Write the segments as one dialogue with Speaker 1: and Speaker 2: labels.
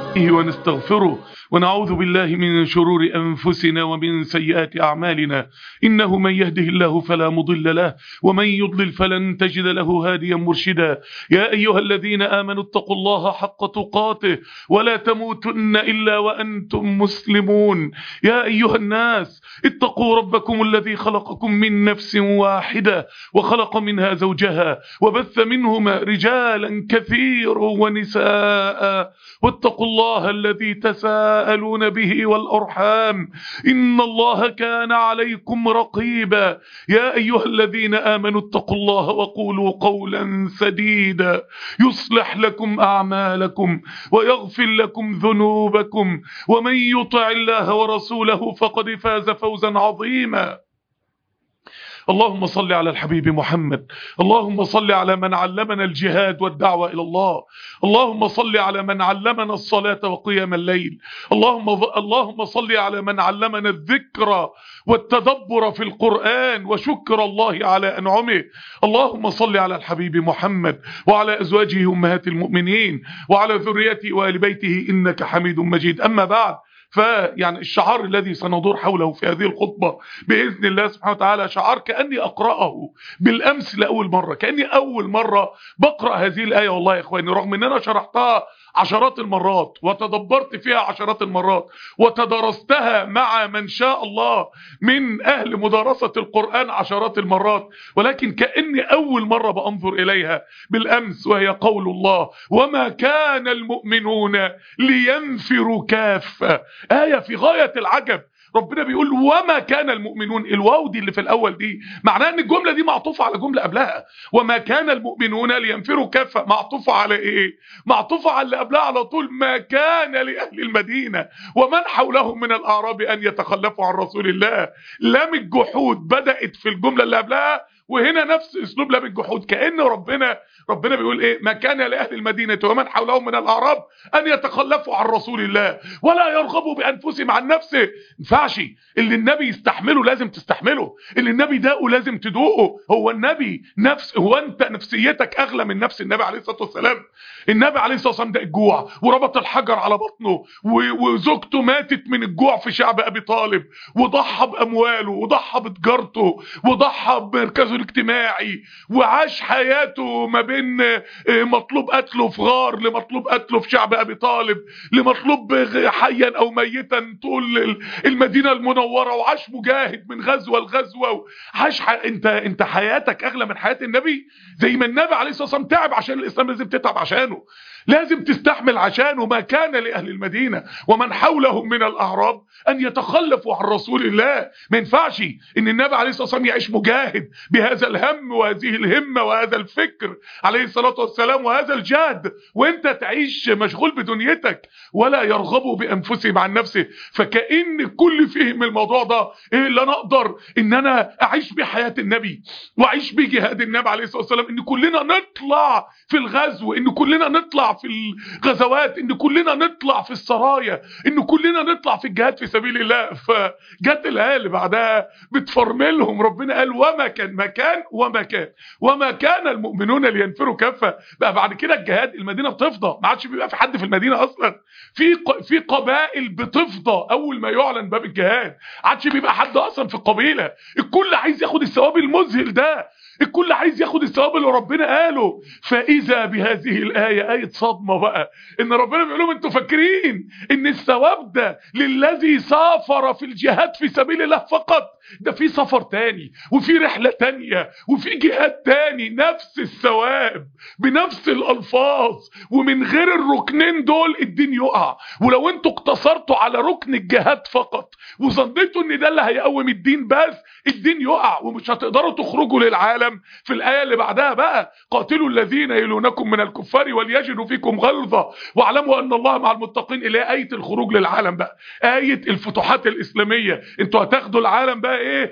Speaker 1: ونستهديه ونستغفره ونعوذ بالله من شرور أنفسنا ومن سيئات أعمالنا إنه من يهده الله فلا مضل له ومن يضلل فلن تجد له هاديا مرشدا يا أيها الذين آمنوا اتقوا الله حق تقاته ولا تموتن إلا وأنتم مسلمون يا أيها الناس اتقوا ربكم الذي خلقكم من نفس واحدة وخلق منها زوجها وبث منهما رجالا كثيرا ونساء واتقوا الله الذي تساءلون به والأرحام إن الله كان عليكم رقيبا يا أيها الذين آمنوا اتقوا الله وقولوا قولا سديدا يصلح لكم أعمالكم ويغفر لكم ذنوبكم ومن يطع الله ورسوله فقد فاز فوزا عظيما اللهم صل على الحبيب محمد اللهم صل على من علمنا الجهاد والدعوة إلى الله اللهم صل على من علمنا الصلاة وقيام الليل اللهم اللهم صل على من علمنا الذكر والتدبر في القرآن وشكر الله على أنعمه اللهم صل على الحبيب محمد وعلى أزواجه أمهات المؤمنين وعلى ذريته وآل بيته إنك حميد مجيد أما بعد فيعني الشعار الذي سندور حوله في هذه الخطبة بإذن الله سبحانه وتعالى شعار كأني أقرأه بالأمس لأول مرة كأني أول مرة بقرأ هذه الآية والله يا إخواني رغم أن أنا شرحتها عشرات المرات وتدبرت فيها عشرات المرات وتدرستها مع من شاء الله من أهل مدارسة القرآن عشرات المرات ولكن كأني أول مرة بأنظر إليها بالأمس وهي قول الله وما كان المؤمنون لينفروا كافة آية في غاية العجب ربنا بيقول وما كان المؤمنون الواو دي اللي في الاول دي معناها ان الجمله دي معطوفه على جمله قبلها وما كان المؤمنون لينفروا كافه معطوفه على ايه معطوفه على اللي قبلها على طول ما كان لاهل المدينه ومن حولهم من الاعراب ان يتخلفوا عن رسول الله لام الجحود بدات في الجمله اللي قبلها وهنا نفس اسلوب لام الجحود كان ربنا ربنا بيقول ايه ما كان لاهل المدينه ومن حولهم من الاعراب ان يتخلفوا عن رسول الله ولا يرغبوا بانفسهم عن نفسه ينفعش اللي النبي يستحمله لازم تستحمله اللي النبي داقه لازم تدوقه هو النبي نفس هو انت نفسيتك اغلى من نفس النبي عليه الصلاه والسلام النبي عليه الصلاه والسلام ده الجوع وربط الحجر على بطنه وزوجته ماتت من الجوع في شعب ابي طالب وضحى بامواله وضحى بتجارته وضحى بمركزه الاجتماعي وعاش حياته ما بين مطلوب قتله في غار لمطلوب قتله في شعب ابي طالب لمطلوب حيا او ميتا طول المدينه المنوره وعاش مجاهد من غزوه لغزوه عاش ح... انت انت حياتك اغلى من حياه النبي زي ما النبي عليه الصلاه والسلام تعب عشان الاسلام لازم تتعب عشانه لازم تستحمل عشانه ما كان لأهل المدينة ومن حولهم من الأعراب أن يتخلفوا عن رسول الله ما ينفعش إن النبي عليه الصلاة والسلام يعيش مجاهد بهذا الهم وهذه الهمة وهذا الفكر عليه الصلاة والسلام وهذا الجهد وانت تعيش مشغول بدنيتك ولا يرغبوا بأنفسهم عن نفسه فكأن كل فهم الموضوع ده إيه اللي أنا أقدر إن أنا أعيش بحياة النبي وأعيش بجهاد النبي عليه الصلاة والسلام إن كلنا نطلع في الغزو إن كلنا نطلع في الغزوات ان كلنا نطلع في السرايا ان كلنا نطلع في الجهاد في سبيل الله فجت الايه اللي بعدها بتفرملهم ربنا قال وما كان مكان وما كان وما كان المؤمنون لينفروا كافه بقى بعد كده الجهاد المدينه بتفضى ما عادش بيبقى في حد في المدينه اصلا في في قبائل بتفضى اول ما يعلن باب الجهاد عادش بيبقى حد اصلا في القبيله الكل عايز ياخد الثواب المذهل ده الكل عايز ياخد الثواب اللي ربنا قاله فاذا بهذه الايه ايه صدمه بقى ان ربنا بيقول لهم انتوا فاكرين ان الثواب ده للذي سافر في الجهاد في سبيل الله فقط ده في سفر تاني وفي رحله تانيه وفي جهاد تاني نفس الثواب بنفس الالفاظ ومن غير الركنين دول الدين يقع ولو انتوا اقتصرتوا على ركن الجهاد فقط وظنيتوا ان ده اللي هيقوم الدين بس الدين يقع ومش هتقدروا تخرجوا للعالم في الآية اللي بعدها بقى قاتلوا الذين يلونكم من الكفار وليجدوا فيكم غلظة واعلموا أن الله مع المتقين اللي هي آية الخروج للعالم بقى آية الفتوحات الإسلامية انتوا هتاخدوا العالم بقى ايه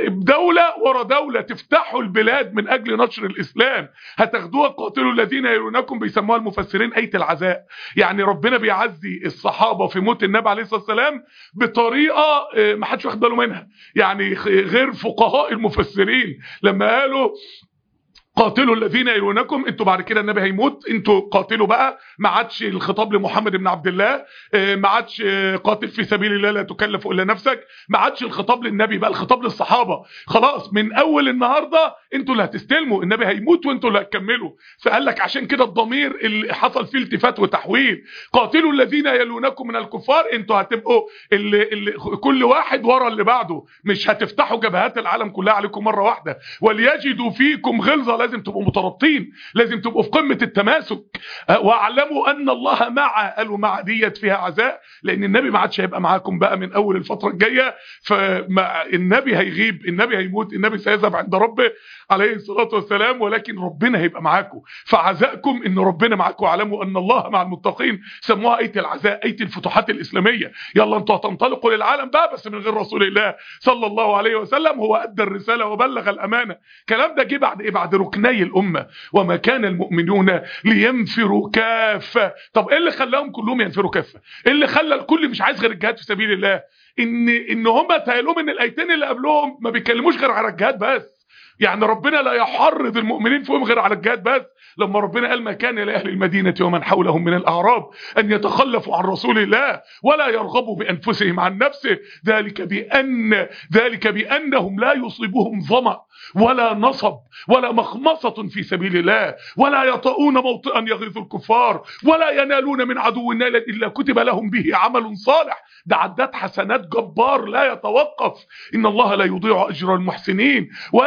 Speaker 1: دولة ورا دولة تفتحوا البلاد من أجل نشر الإسلام هتاخدوها قاتلوا الذين يلونكم بيسموها المفسرين آية العزاء يعني ربنا بيعزي الصحابة في موت النبي عليه الصلاة والسلام بطريقة ما حدش واخد باله منها يعني غير فقهاء المفسرين لما قالوا قاتلوا الذين يلونكم انتوا بعد كده النبي هيموت انتوا قاتلوا بقى ما عادش الخطاب لمحمد بن عبد الله اه، ما عادش اه، قاتل في سبيل الله لا تكلف الا نفسك ما عادش الخطاب للنبي بقى الخطاب للصحابه خلاص من اول النهارده انتوا اللي هتستلموا النبي هيموت وانتوا اللي هتكملوا فقال لك عشان كده الضمير اللي حصل فيه التفات وتحويل قاتلوا الذين يلونكم من الكفار انتوا هتبقوا اللي اللي كل واحد ورا اللي بعده مش هتفتحوا جبهات العالم كلها عليكم مره واحده وليجدوا فيكم غلظه لازم تبقوا مترابطين لازم تبقوا في قمه التماسك أه، واعلموا ان الله مع قالوا مع ديت فيها عزاء لان النبي ما عادش هيبقى معاكم بقى من اول الفتره الجايه فالنبي هيغيب النبي هيموت النبي سيذهب عند ربه عليه الصلاه والسلام ولكن ربنا هيبقى معاكم فعزائكم ان ربنا معاكم واعلموا ان الله مع المتقين سموها ايه العزاء ايه الفتوحات الاسلاميه يلا انتوا هتنطلقوا للعالم بقى بس من غير رسول الله صلى الله عليه وسلم هو ادى الرساله وبلغ الامانه الكلام ده جه بعد ايه بعد ركني الامه وما كان المؤمنون لينفروا كافه طب ايه اللي خلاهم كلهم ينفروا كافه ايه اللي خلى الكل مش عايز غير الجهاد في سبيل الله ان ان هم تهيألهم ان الايتين اللي قبلهم ما بيتكلموش غير على الجهاد بس يعني ربنا لا يحرض المؤمنين فيهم غير على الجهاد بس لما ربنا قال ما كان لاهل المدينه ومن حولهم من الاعراب ان يتخلفوا عن رسول الله ولا يرغبوا بانفسهم عن نفسه ذلك بان ذلك بانهم لا يصيبهم ظمأ ولا نصب ولا مخمصة في سبيل الله ولا يطؤون موطئا يغيظ الكفار ولا ينالون من عدو نالا إلا كتب لهم به عمل صالح ده عدات حسنات جبار لا يتوقف إن الله لا يضيع أجر المحسنين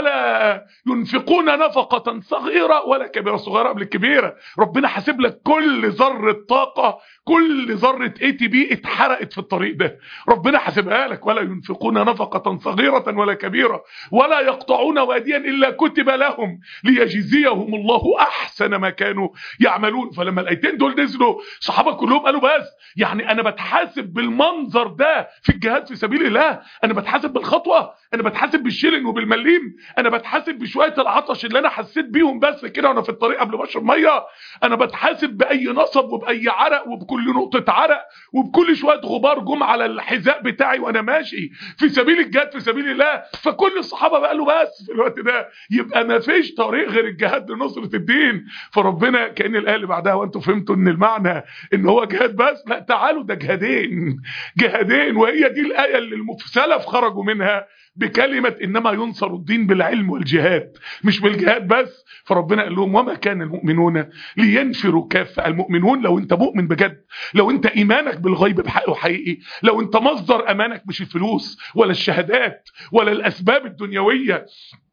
Speaker 1: ولا ينفقون نفقة صغيرة ولا كبيرة صغيرة قبل الكبيرة ربنا حاسب لك كل ذرة طاقة كل ذرة اي تي بي اتحرقت في الطريق ده ربنا حاسبها لك ولا ينفقون نفقة صغيرة ولا كبيرة ولا يقطعون واديا إلا كتب لهم ليجزيهم الله أحسن ما كانوا يعملون فلما الآيتين دول نزلوا صحابة كلهم قالوا بس يعني أنا بتحاسب بالمنظر ده في الجهاد في سبيل الله أنا بتحاسب بالخطوة أنا بتحاسب بالشيلن وبالمليم أنا بتحاسب بشوية العطش اللي أنا حسيت بيهم بس كده وأنا في الطريق قبل ما أشرب مية أنا بتحاسب بأي نصب وبأي عرق وبكل نقطة عرق وبكل شوية غبار جم على الحذاء بتاعي وأنا ماشي في سبيل الجهاد في سبيل الله فكل الصحابة بقى قالوا بس في الوقت ده يبقى ما فيش طريق غير الجهاد لنصرة الدين فربنا كأن الآية اللي بعدها وانتم فهمتوا ان المعنى ان هو جهاد بس لا تعالوا ده جهادين جهادين وهي دي الآية اللي السلف خرجوا منها بكلمة إنما ينصر الدين بالعلم والجهاد مش بالجهاد بس فربنا قال لهم وما كان المؤمنون لينفروا كافة المؤمنون لو انت مؤمن بجد لو انت إيمانك بالغيب بحقه حقيقي لو انت مصدر أمانك مش الفلوس ولا الشهادات ولا الأسباب الدنيوية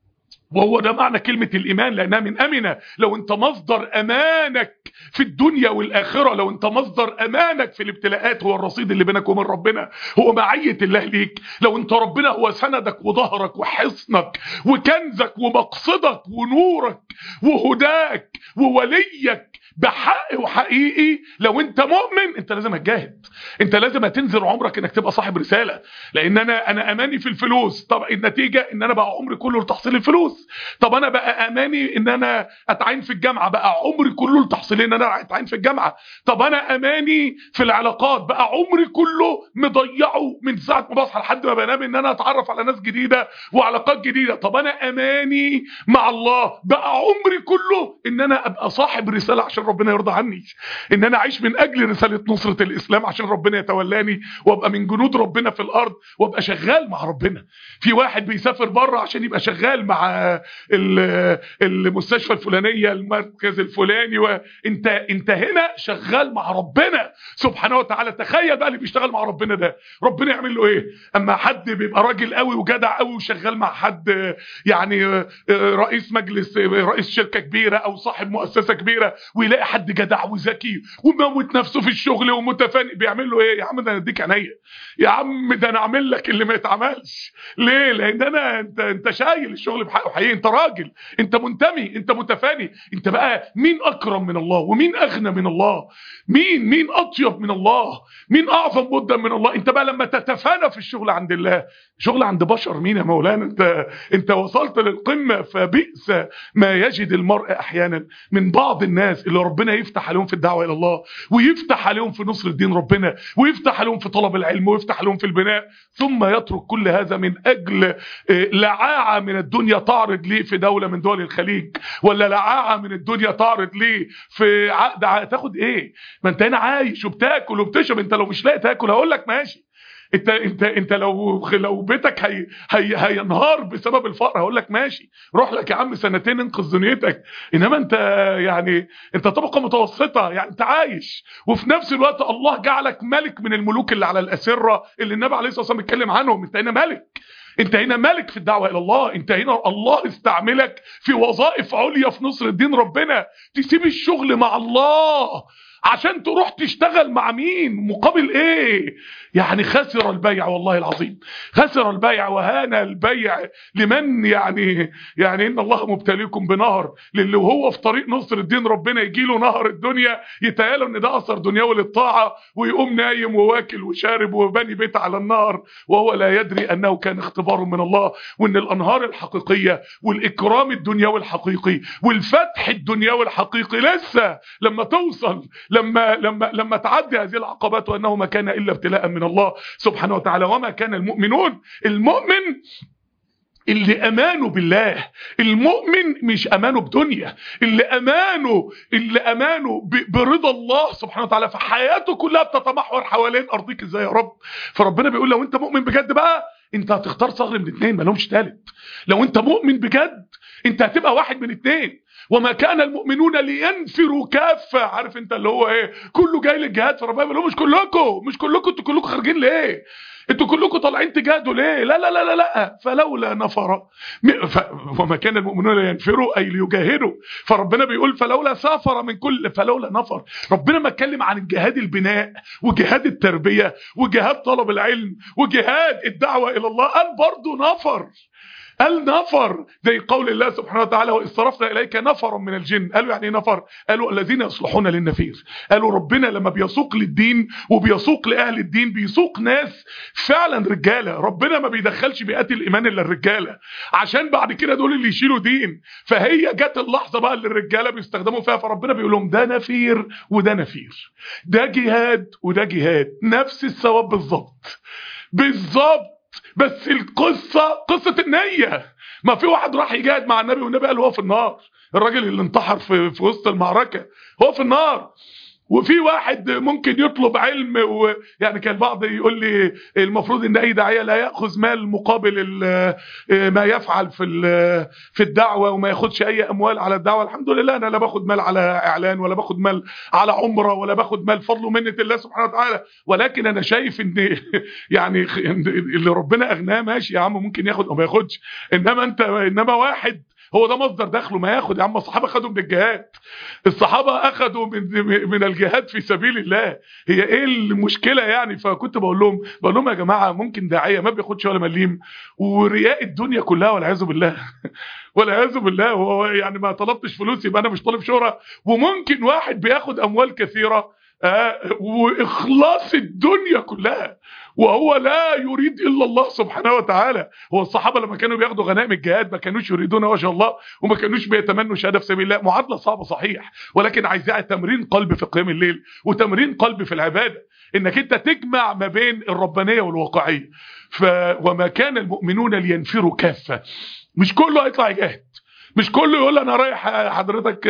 Speaker 1: وهو ده معنى كلمة الإيمان لأنها من أمنة لو أنت مصدر أمانك في الدنيا والآخرة لو أنت مصدر أمانك في الابتلاءات هو الرصيد اللي بينك وبين ربنا هو معية الله ليك لو أنت ربنا هو سندك وظهرك وحصنك وكنزك ومقصدك ونورك وهداك ووليك بحق وحقيقي لو انت مؤمن انت لازم هتجاهد انت لازم هتنزل عمرك انك تبقى صاحب رسالة لان انا انا اماني في الفلوس طب النتيجة ان انا بقى عمري كله لتحصيل الفلوس طب انا بقى اماني ان انا اتعين في الجامعة بقى عمري كله لتحصيل ان انا اتعين في الجامعة طب انا اماني في العلاقات بقى عمري كله مضيعه من ساعة ما بصحى لحد ما بنام ان انا اتعرف على ناس جديدة وعلاقات جديدة طب انا اماني مع الله بقى عمري كله ان انا ابقى صاحب رسالة عشان ربنا يرضى عني ان انا اعيش من اجل رسالة نصرة الاسلام عشان ربنا يتولاني وابقى من جنود ربنا في الارض وابقى شغال مع ربنا في واحد بيسافر بره عشان يبقى شغال مع ال- المستشفى الفلانية المركز الفلاني وانت انت هنا شغال مع ربنا سبحانه وتعالى تخيل بقى اللي بيشتغل مع ربنا ده ربنا يعمل له ايه اما حد بيبقى راجل قوي وجدع قوي وشغال مع حد يعني رئيس مجلس رئيس شركة كبيرة او صاحب مؤسسة كبيرة ويلاقي حد جدع وذكي وموت نفسه في الشغل ومتفاني بيعمل له ايه يا عم ده انا اديك عينيا يا عم ده انا اعمل لك اللي ما يتعملش ليه لان انا انت انت شايل الشغل بحقه حقيقي انت راجل انت منتمي انت متفاني انت بقى مين اكرم من الله ومين اغنى من الله مين مين اطيب من الله مين اعظم مده من الله انت بقى لما تتفانى في الشغل عند الله شغل عند بشر مين يا مولانا انت انت وصلت للقمه فبئس ما يجد المرء احيانا من بعض الناس اللي ربنا يفتح عليهم في الدعوه الى الله ويفتح عليهم في نصر دين ربنا ويفتح عليهم في طلب العلم ويفتح عليهم في البناء ثم يترك كل هذا من اجل آه، لعاعه من الدنيا تعرض ليه في دوله من دول الخليج ولا لعاعه من الدنيا تعرض ليه في عقد هتاخد ايه ما انت هنا عايش وبتاكل وبتشرب انت لو مش لاقي تاكل هقول لك ماشي انت انت انت لو لو بيتك هي هي هينهار بسبب الفقر هقول لك ماشي روح لك يا عم سنتين انقذ دنيتك انما انت يعني انت طبقه متوسطه يعني انت عايش وفي نفس الوقت الله جعلك ملك من الملوك اللي على الاسره اللي النبي عليه الصلاه والسلام بيتكلم عنهم انت هنا ملك انت هنا ملك في الدعوه الى الله انت هنا الله استعملك في وظائف عليا في نصر الدين ربنا تسيب الشغل مع الله عشان تروح تشتغل مع مين مقابل ايه يعني خسر البيع والله العظيم خسر البيع وهان البيع لمن يعني يعني ان الله مبتليكم بنهر للي وهو في طريق نصر الدين ربنا يجي له نهر الدنيا يتهيأله ان ده اثر دنيوي للطاعه ويقوم نايم وواكل وشارب وبني بيت على النار وهو لا يدري انه كان اختبار من الله وان الانهار الحقيقيه والاكرام الدنيوي الحقيقي والفتح الدنيوي الحقيقي لسه لما توصل لما لما لما تعدي هذه العقبات وانه ما كان الا ابتلاء من الله سبحانه وتعالى وما كان المؤمنون المؤمن اللي امانه بالله المؤمن مش امانه بدنيا اللي امانه اللي امانه ب- برضا الله سبحانه وتعالى فحياته كلها بتتمحور حوالين ارضيك ازاي يا رب فربنا بيقول لو انت مؤمن بجد بقى انت هتختار صغر من اتنين ما لهمش تالت لو انت مؤمن بجد انت هتبقى واحد من اتنين وما كان المؤمنون لينفروا كافه عارف انت اللي هو ايه كله جاي للجهاد فربنا بيقول لهم مش كلكم مش كلكم انتوا كلكم خارجين ليه انتوا كلكم طالعين تجاهدوا ليه لا لا لا لا لا فلولا نفر م- ف... وما كان المؤمنون لينفروا اي ليجاهدوا فربنا بيقول فلولا سافر من كل فلولا نفر ربنا ما اتكلم عن جهاد البناء وجهاد التربيه وجهاد طلب العلم وجهاد الدعوه الى الله قال برضه نفر قال نفر زي قول الله سبحانه وتعالى وإذ صرفنا إليك نفر من الجن قالوا يعني ايه نفر قالوا الذين يصلحون للنفير قالوا ربنا لما بيسوق للدين وبيسوق لأهل الدين بيسوق ناس فعلا رجالة ربنا ما بيدخلش بيئات الإيمان إلا الرجالة عشان بعد كده دول اللي يشيلوا دين فهي جت اللحظة بقى اللي الرجالة بيستخدموا فيها فربنا بيقول لهم ده نفير وده نفير ده جهاد وده جهاد نفس الثواب بالظبط بالظبط بس القصة قصة النية ما في واحد راح يجاهد مع النبي والنبي قال هو في النار الراجل اللي انتحر في, في وسط المعركة هو في النار وفي واحد ممكن يطلب علم ويعني كان البعض يقول لي المفروض ان اي داعيه لا ياخذ مال مقابل ال- ما يفعل في ال- في الدعوه وما ياخدش اي اموال على الدعوه الحمد لله انا لا باخد مال على اعلان ولا باخد مال على عمره ولا باخد مال فضل ومنه الله سبحانه وتعالى ولكن انا شايف ان يعني اللي ربنا اغناه ماشي يا عم ممكن ياخد او ما ياخدش انما انت انما واحد هو ده مصدر دخله ما ياخد يا عم الصحابه خدوا من الجهاد الصحابه اخذوا من من الجهاد في سبيل الله هي ايه المشكله يعني فكنت بقول لهم بقول لهم يا جماعه ممكن داعيه ما بياخدش ولا مليم ورياء الدنيا كلها والعياذ بالله والعياذ بالله هو يعني ما طلبتش فلوس يبقى انا مش طالب شهره وممكن واحد بياخد اموال كثيره آه واخلاص الدنيا كلها وهو لا يريد الا الله سبحانه وتعالى هو الصحابه لما كانوا بياخدوا غنائم الجهاد ما كانوش يريدون وجه الله وما كانوش بيتمنوا شهاده في سبيل الله معادله صعبه صحيح ولكن عايزاها تمرين قلب في قيام الليل وتمرين قلب في العباده انك انت تجمع ما بين الربانيه والواقعيه ف وما كان المؤمنون لينفروا كافه مش كله هيطلع يجاهد مش كله يقول انا رايح حضرتك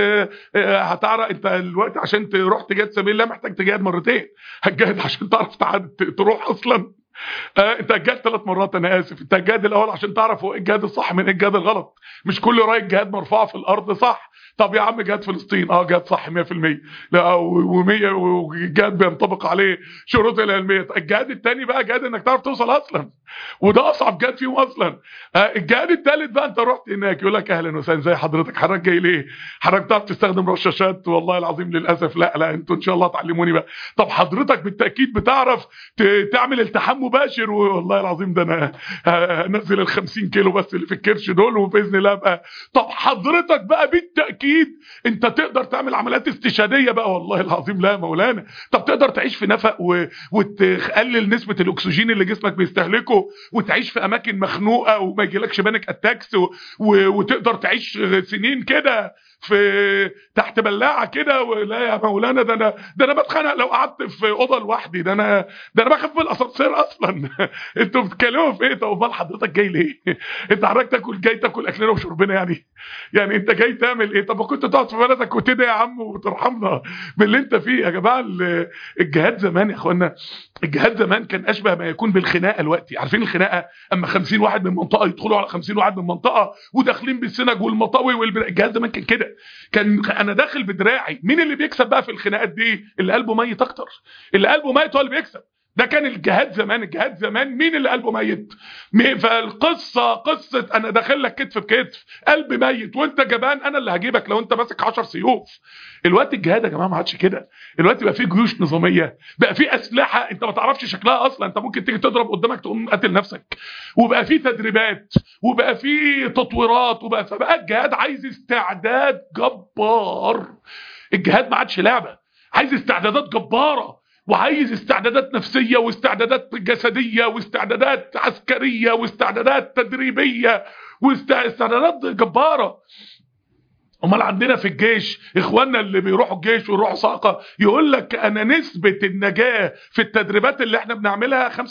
Speaker 1: هتعرف انت الوقت عشان تروح تجاهد سبيل الله محتاج تجاهد مرتين هتجاهد عشان تعرف تروح اصلا آه انت هتجاهد ثلاث مرات انا اسف انت هتجاهد الاول عشان تعرف هو ايه الجهاد الصح من ايه الجهاد الغلط مش كل رايك جهاد مرفوعه في الارض صح طب يا عم جهاد فلسطين اه جهاد صح 100% لا و100 وجهاد بينطبق عليه شروط العلميه الجهاد الثاني بقى جهاد انك تعرف توصل اصلا وده اصعب جهاد فيهم اصلا آه الجهاد الثالث بقى انت رحت هناك يقول لك اهلا وسهلا زي حضرتك حضرتك جاي ليه حضرتك بتعرف تستخدم رشاشات والله العظيم للاسف لا لا انتوا ان شاء الله تعلموني بقى طب حضرتك بالتاكيد بتعرف تعمل التحام مباشر والله العظيم ده انا هنزل ال 50 كيلو بس اللي في الكرش دول وباذن الله ابقى طب حضرتك بقى بالتاكيد انت تقدر تعمل عمليات استشهاديه بقى والله العظيم لا مولانا طب تقدر تعيش في نفق و... وتقلل نسبه الاكسجين اللي جسمك بيستهلكه وتعيش في اماكن مخنوقه وما يجيلكش بانك اتاكس و... و... وتقدر تعيش سنين كده في تحت بلاعه كده ولا يا مولانا ده انا ده انا بتخانق لو قعدت في اوضه لوحدي ده انا ده انا بخاف من الاسانسير اصلا انتوا بتتكلموا في ايه طب امال حضرتك جاي ليه انت حضرتك تاكل جاي تاكل اكلنا وشربنا يعني يعني انت جاي تعمل ايه طب ما كنت تقعد في بلدك وتدعي يا عم وترحمنا من اللي انت فيه يا جماعه ال- الجهاد زمان يا اخوانا الجهاد زمان كان اشبه ما يكون بالخناقه دلوقتي عارفين الخناقه اما 50 واحد من منطقه يدخلوا على 50 واحد من منطقه وداخلين بالسنج والمطاوي والبر... الجهاد زمان كان كده كان انا داخل بدراعي مين اللي بيكسب بقى في الخناقات دي اللي قلبه ميت اكتر اللي قلبه ميت هو اللي بيكسب ده كان الجهاد زمان الجهاد زمان مين اللي قلبه ميت مين- فالقصه قصه انا داخل لك كتف بكتف قلب ميت وانت جبان انا اللي هجيبك لو انت ماسك 10 سيوف الوقت الجهاد يا جماعه ما عادش كده الوقت بقى فيه جيوش نظاميه بقى فيه اسلحه انت ما تعرفش شكلها اصلا انت ممكن تيجي تضرب قدامك تقوم قاتل نفسك وبقى فيه تدريبات وبقى فيه تطويرات وبقى فبقى الجهاد عايز استعداد جبار الجهاد ما عادش لعبه عايز استعدادات جباره وعايز استعدادات نفسيه واستعدادات جسديه واستعدادات عسكريه واستعدادات تدريبيه واستعدادات جباره امال عندنا في الجيش اخواننا اللي بيروحوا الجيش ويروحوا ساقه يقول لك انا نسبه النجاه في التدريبات اللي احنا بنعملها 75%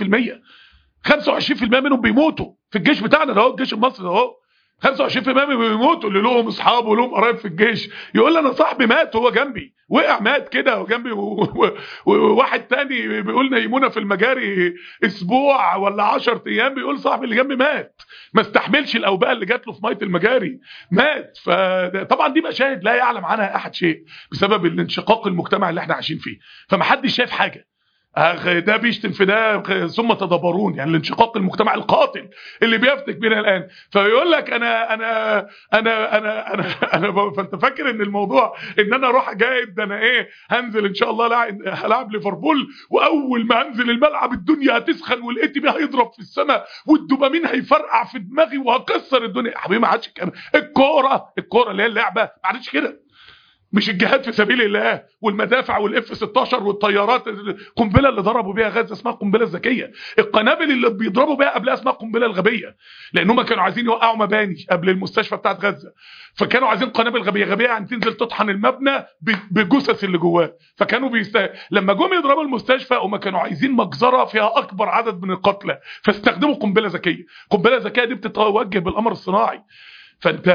Speaker 1: 25% منهم بيموتوا في الجيش بتاعنا ده اهو الجيش المصري ده اهو 25% منهم بيموتوا اللي لهم اصحاب ولهم قرايب في الجيش يقول لي انا صاحبي مات وهو جنبي وقع مات كده وجنبي و- و- وواحد تاني بيقول نيمونا في المجاري اسبوع ولا 10 ايام بيقول صاحبي اللي جنبي مات ما استحملش الاوبئه اللي جات له في ميه المجاري مات فطبعا دي مشاهد لا يعلم عنها احد شيء بسبب الانشقاق المجتمع اللي احنا عايشين فيه فمحدش شايف حاجه أخ ده بيشتم في ده أخ ثم تدبرون يعني الانشقاق المجتمع القاتل اللي بيفتك بينا الان فيقول لك انا انا انا انا انا, أنا ب- فانت فاكر ان الموضوع ان انا اروح جايب ده انا ايه هنزل ان شاء الله لاعب هلاعب ليفربول واول ما انزل الملعب الدنيا هتسخن والاي تي بي هيضرب في السماء والدوبامين هيفرقع في دماغي وهكسر الدنيا يا حبيبي ما عادش كده الكوره الكوره اللي هي اللعبه ما عادش كده مش الجهاد في سبيل الله والمدافع والاف 16 والطيارات القنبله اللي ضربوا بيها غزه اسمها القنبله الذكيه القنابل اللي بيضربوا بيها قبلها اسمها القنبله الغبيه لان هم كانوا عايزين يوقعوا مباني قبل المستشفى بتاعت غزه فكانوا عايزين قنابل غبيه غبيه يعني تنزل تطحن المبنى ب- بالجثث اللي جواه فكانوا بيست... لما جم يضربوا المستشفى هم كانوا عايزين مجزره فيها اكبر عدد من القتلى فاستخدموا قنبله ذكيه القنبله الذكيه دي بتتوجه بالقمر الصناعي فانت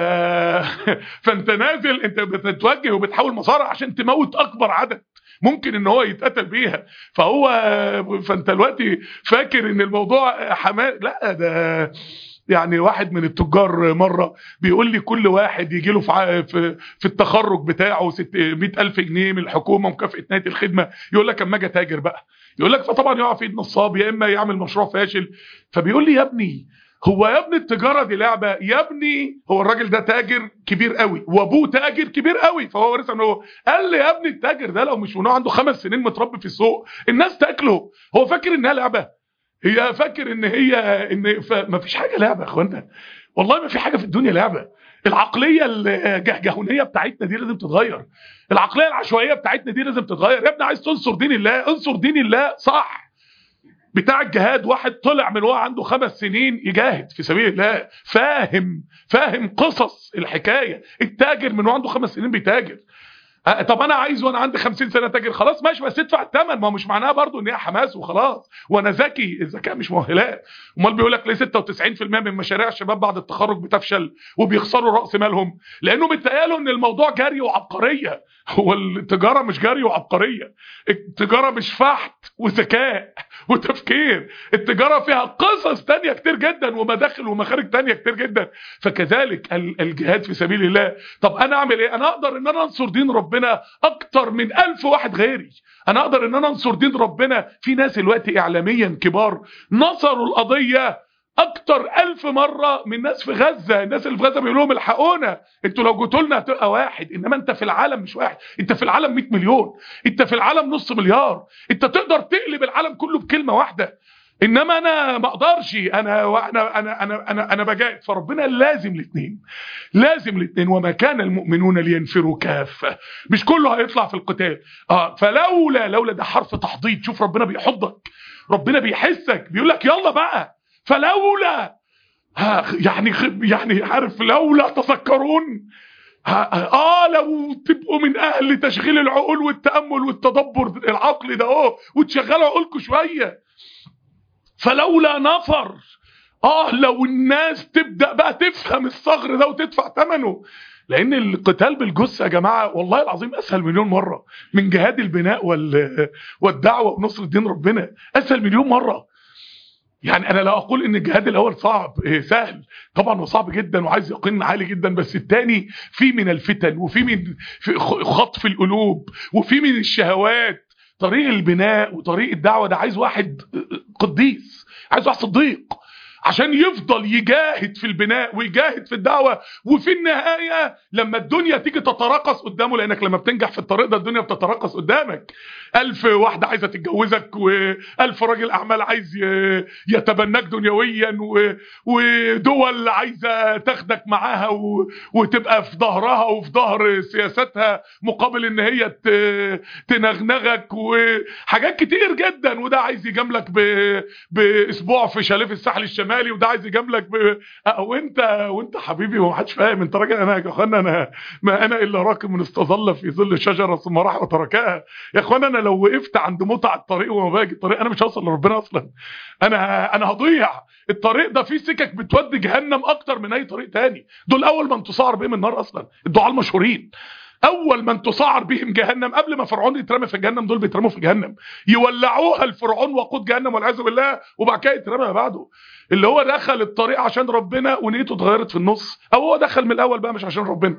Speaker 1: فانت نازل انت بتتوجه وبتحاول مصارع عشان تموت اكبر عدد ممكن ان هو يتقتل بيها فهو فانت دلوقتي فاكر ان الموضوع حماس لا ده يعني واحد من التجار مره بيقول لي كل واحد يجي له في ع- في, في التخرج بتاعه 100000 جنيه من الحكومه مكافاه نهايه الخدمه يقول لك اما اجي تاجر بقى يقول لك فطبعا يقع في ايد نصاب يا اما يعمل مشروع فاشل فبيقول لي يا ابني هو يا ابني التجاره دي لعبه يا ابني هو الراجل ده تاجر كبير قوي وابوه تاجر كبير قوي فهو ورث من هو قال لي يا ابني التاجر ده لو مش من هو عنده خمس سنين متربي في السوق الناس تاكله هو فاكر انها لعبه هي فاكر ان هي ان ما فيش حاجه لعبه يا اخوانا والله ما في حاجه في الدنيا لعبه العقليه الجهجهونيه بتاعتنا دي لازم تتغير العقليه العشوائيه بتاعتنا دي لازم تتغير يا ابني عايز تنصر دين الله انصر دين الله صح بتاع الجهاد واحد طلع من وهو عنده خمس سنين يجاهد في سبيل الله فاهم فاهم قصص الحكايه التاجر من وهو عنده خمس سنين بيتاجر أه، طب انا عايز وانا عندي 50 سنه تاجر خلاص ماشي بس ادفع الثمن ما هو مش معناها برضو ان هي حماس وخلاص وانا ذكي الذكاء مش مؤهلات امال بيقول لك ليه 96% من مشاريع الشباب بعد التخرج بتفشل وبيخسروا راس مالهم لانه متهيألوا ان الموضوع جري وعبقريه هو التجاره مش جري وعبقريه التجاره مش فحت وذكاء وتفكير التجاره فيها قصص تانية كتير جدا ومداخل ومخارج تانية كتير جدا فكذلك ال- الجهاد في سبيل الله طب انا اعمل ايه انا اقدر ان انا انصر دين ربنا اكتر من ألف واحد غيري انا اقدر ان انا انصر دين ربنا في ناس الوقت اعلاميا كبار نصروا القضيه اكتر ألف مرة من الناس في غزة الناس اللي في غزة بيقولوا لهم الحقونا انتوا لو جيتوا لنا هتبقى واحد انما انت في العالم مش واحد انت في العالم 100 مليون انت في العالم نص مليار انت تقدر تقلب العالم كله بكلمة واحدة انما انا ما اقدرش انا وانا انا انا انا, أنا بجاهد فربنا لازم الاثنين لازم الاثنين وما كان المؤمنون لينفروا كافه مش كله هيطلع في القتال اه فلولا لولا ده حرف تحضيض شوف ربنا بيحضك ربنا بيحسك بيقول لك يلا بقى فلولا ها يعني يعني عارف لولا تذكرون اه لو تبقوا من اهل تشغيل العقول والتامل والتدبر العقلي ده اهو وتشغلوا عقولكم شويه فلولا نفر اه لو الناس تبدا بقى تفهم الصغر ده وتدفع ثمنه لان القتال بالجثه يا جماعه والله العظيم اسهل مليون مره من جهاد البناء وال والدعوه ونصر الدين ربنا اسهل مليون مره يعني انا لا اقول ان الجهاد الاول صعب إيه سهل طبعا هو صعب جدا وعايز يقين عالي جدا بس الثاني في من الفتن وفي من في خطف القلوب وفي من الشهوات طريق البناء وطريق الدعوه ده عايز واحد قديس عايز واحد صديق عشان يفضل يجاهد في البناء ويجاهد في الدعوة وفي النهاية لما الدنيا تيجي تتراقص قدامه لأنك لما بتنجح في الطريق ده الدنيا بتتراقص قدامك ألف واحدة عايزة تتجوزك وألف راجل أعمال عايز يتبناك دنيويا ودول عايزة تاخدك معاها وتبقى في ظهرها وفي ظهر سياستها مقابل إن هي تنغنغك وحاجات كتير جدا وده عايز يجاملك بأسبوع في شاليه في الساحل الشمالي الشمالي وده عايز يجاملك ب... وانت وانت حبيبي وما حدش فاهم انت راجل انا يا اخوانا انا ما انا الا راكب من استظل في ظل شجره ثم راح وتركها يا اخوانا انا لو وقفت عند متع الطريق وما باجي الطريق انا مش هوصل لربنا اصلا انا انا هضيع الطريق ده فيه سكك بتودي جهنم اكتر من اي طريق تاني دول اول من تصعر بهم النار اصلا الدعاء المشهورين اول من تصعر بهم جهنم قبل ما فرعون يترمي في جهنم دول بيترموا في جهنم يولعوها الفرعون وقود جهنم والعياذ بالله وبعد كده يترمى بعده اللي هو دخل الطريق عشان ربنا ونيته اتغيرت في النص او هو دخل من الاول بقى مش عشان ربنا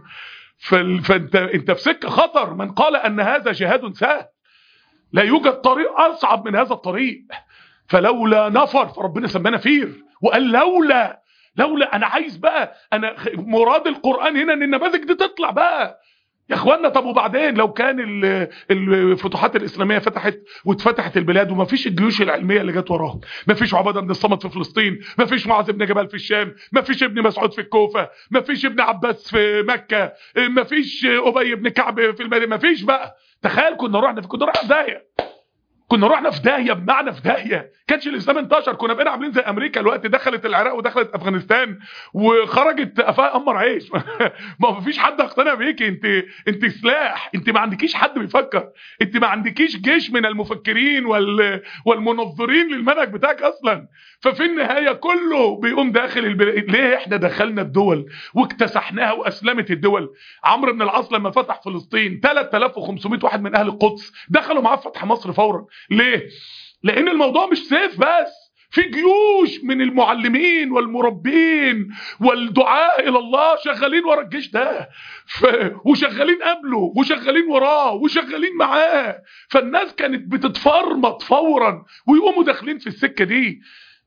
Speaker 1: فانت انت في سكه خطر من قال ان هذا جهاد سهل لا يوجد طريق اصعب من هذا الطريق فلولا نفر فربنا سمانا فير وقال لولا لولا انا عايز بقى انا مراد القران هنا ان النماذج دي تطلع بقى يا اخوانا طب وبعدين لو كان الفتوحات الاسلاميه فتحت واتفتحت البلاد وما فيش الجيوش العلميه اللي جت وراهم ما فيش عباده بن الصمد في فلسطين ما فيش معاذ بن جبل في الشام ما فيش ابن مسعود في الكوفه ما فيش ابن عباس في مكه ما فيش ابي بن كعب في المدينه ما فيش بقى تخيل كنا رحنا في كنا رحنا في داهيه كنا رحنا في داهيه بمعنى في داهيه كانش الاسلام انتشر كنا بقينا عاملين زي امريكا الوقت دخلت العراق ودخلت افغانستان وخرجت قفاها قمر عيش ما فيش حد اقتنع بيك انت انت سلاح انت ما عندكيش حد بيفكر انت ما عندكيش جيش من المفكرين وال والمنظرين للمنهج بتاعك اصلا ففي النهايه كله بيقوم داخل البلاد ليه احنا دخلنا الدول واكتسحناها واسلمت الدول عمرو بن العاص لما فتح فلسطين 3500 واحد من اهل القدس دخلوا معاه فتح مصر فورا ليه لان الموضوع مش سيف بس في جيوش من المعلمين والمربين والدعاء الى الله شغالين ورا الجيش ده ف... وشغالين قبله وشغالين وراه وشغالين معاه فالناس كانت بتتفرمط فورا ويقوموا داخلين في السكه دي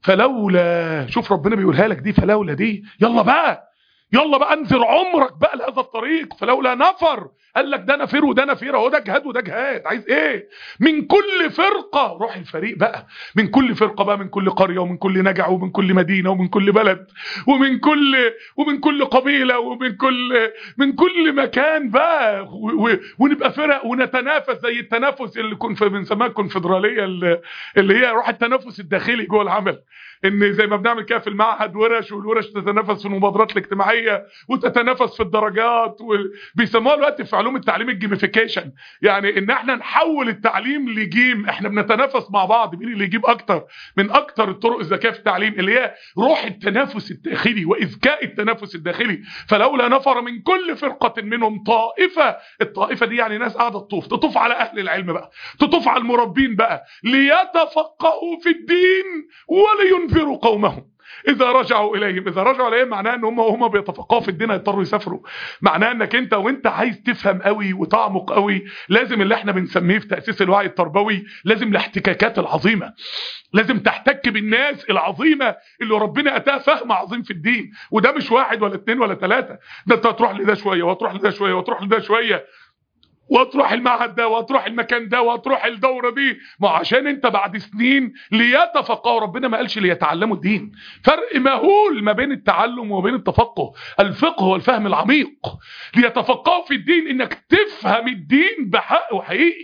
Speaker 1: فلولا شوف ربنا بيقولها لك دي فلولا دي يلا بقى يلا بقى انذر عمرك بقى لهذا الطريق فلولا نفر قال لك ده نفر وده نفير اهو ده جهاد وده جهاد عايز ايه من كل فرقه روح الفريق بقى من كل فرقه بقى من كل قريه ومن كل نجع ومن كل مدينه ومن كل بلد ومن كل ومن كل قبيله ومن كل من كل مكان بقى و... و... ونبقى فرق ونتنافس زي التنافس اللي كن في بنسميها الكونفدراليه اللي... اللي هي روح التنافس الداخلي جوه العمل ان زي ما بنعمل كده في المعهد ورش والورش تتنافس في المبادرات الاجتماعيه وتتنافس في الدرجات وبيسموها دلوقتي في علوم التعليم الجيميفيكيشن يعني ان احنا نحول التعليم لجيم احنا بنتنافس مع بعض مين اللي يجيب اكتر من اكتر الطرق الذكيه في التعليم اللي هي روح التنافس الداخلي واذكاء التنافس الداخلي فلولا نفر من كل فرقه منهم طائفه الطائفه دي يعني ناس قاعده تطوف تطوف على اهل العلم بقى تطوف على المربين بقى ليتفقهوا في الدين ولينذروا قومهم اذا رجعوا اليهم اذا رجعوا اليهم معناه ان هم وهم بيتفقهوا في الدين هيضطروا يسافروا معناه انك انت وانت عايز تفهم قوي وتعمق قوي لازم اللي احنا بنسميه في تاسيس الوعي التربوي لازم الاحتكاكات العظيمه لازم تحتك بالناس العظيمه اللي ربنا اتاها فهم عظيم في الدين وده مش واحد ولا اتنين ولا ثلاثه ده انت هتروح لده شويه وتروح لده شويه وتروح لده شويه وتروح المعهد ده وتروح المكان ده وتروح الدوره دي ما عشان انت بعد سنين ليتفقهوا ربنا ما قالش ليتعلموا الدين فرق مهول ما بين التعلم وما بين التفقه الفقه هو الفهم العميق ليتفقهوا في الدين انك تفهم الدين بحق وحقيقي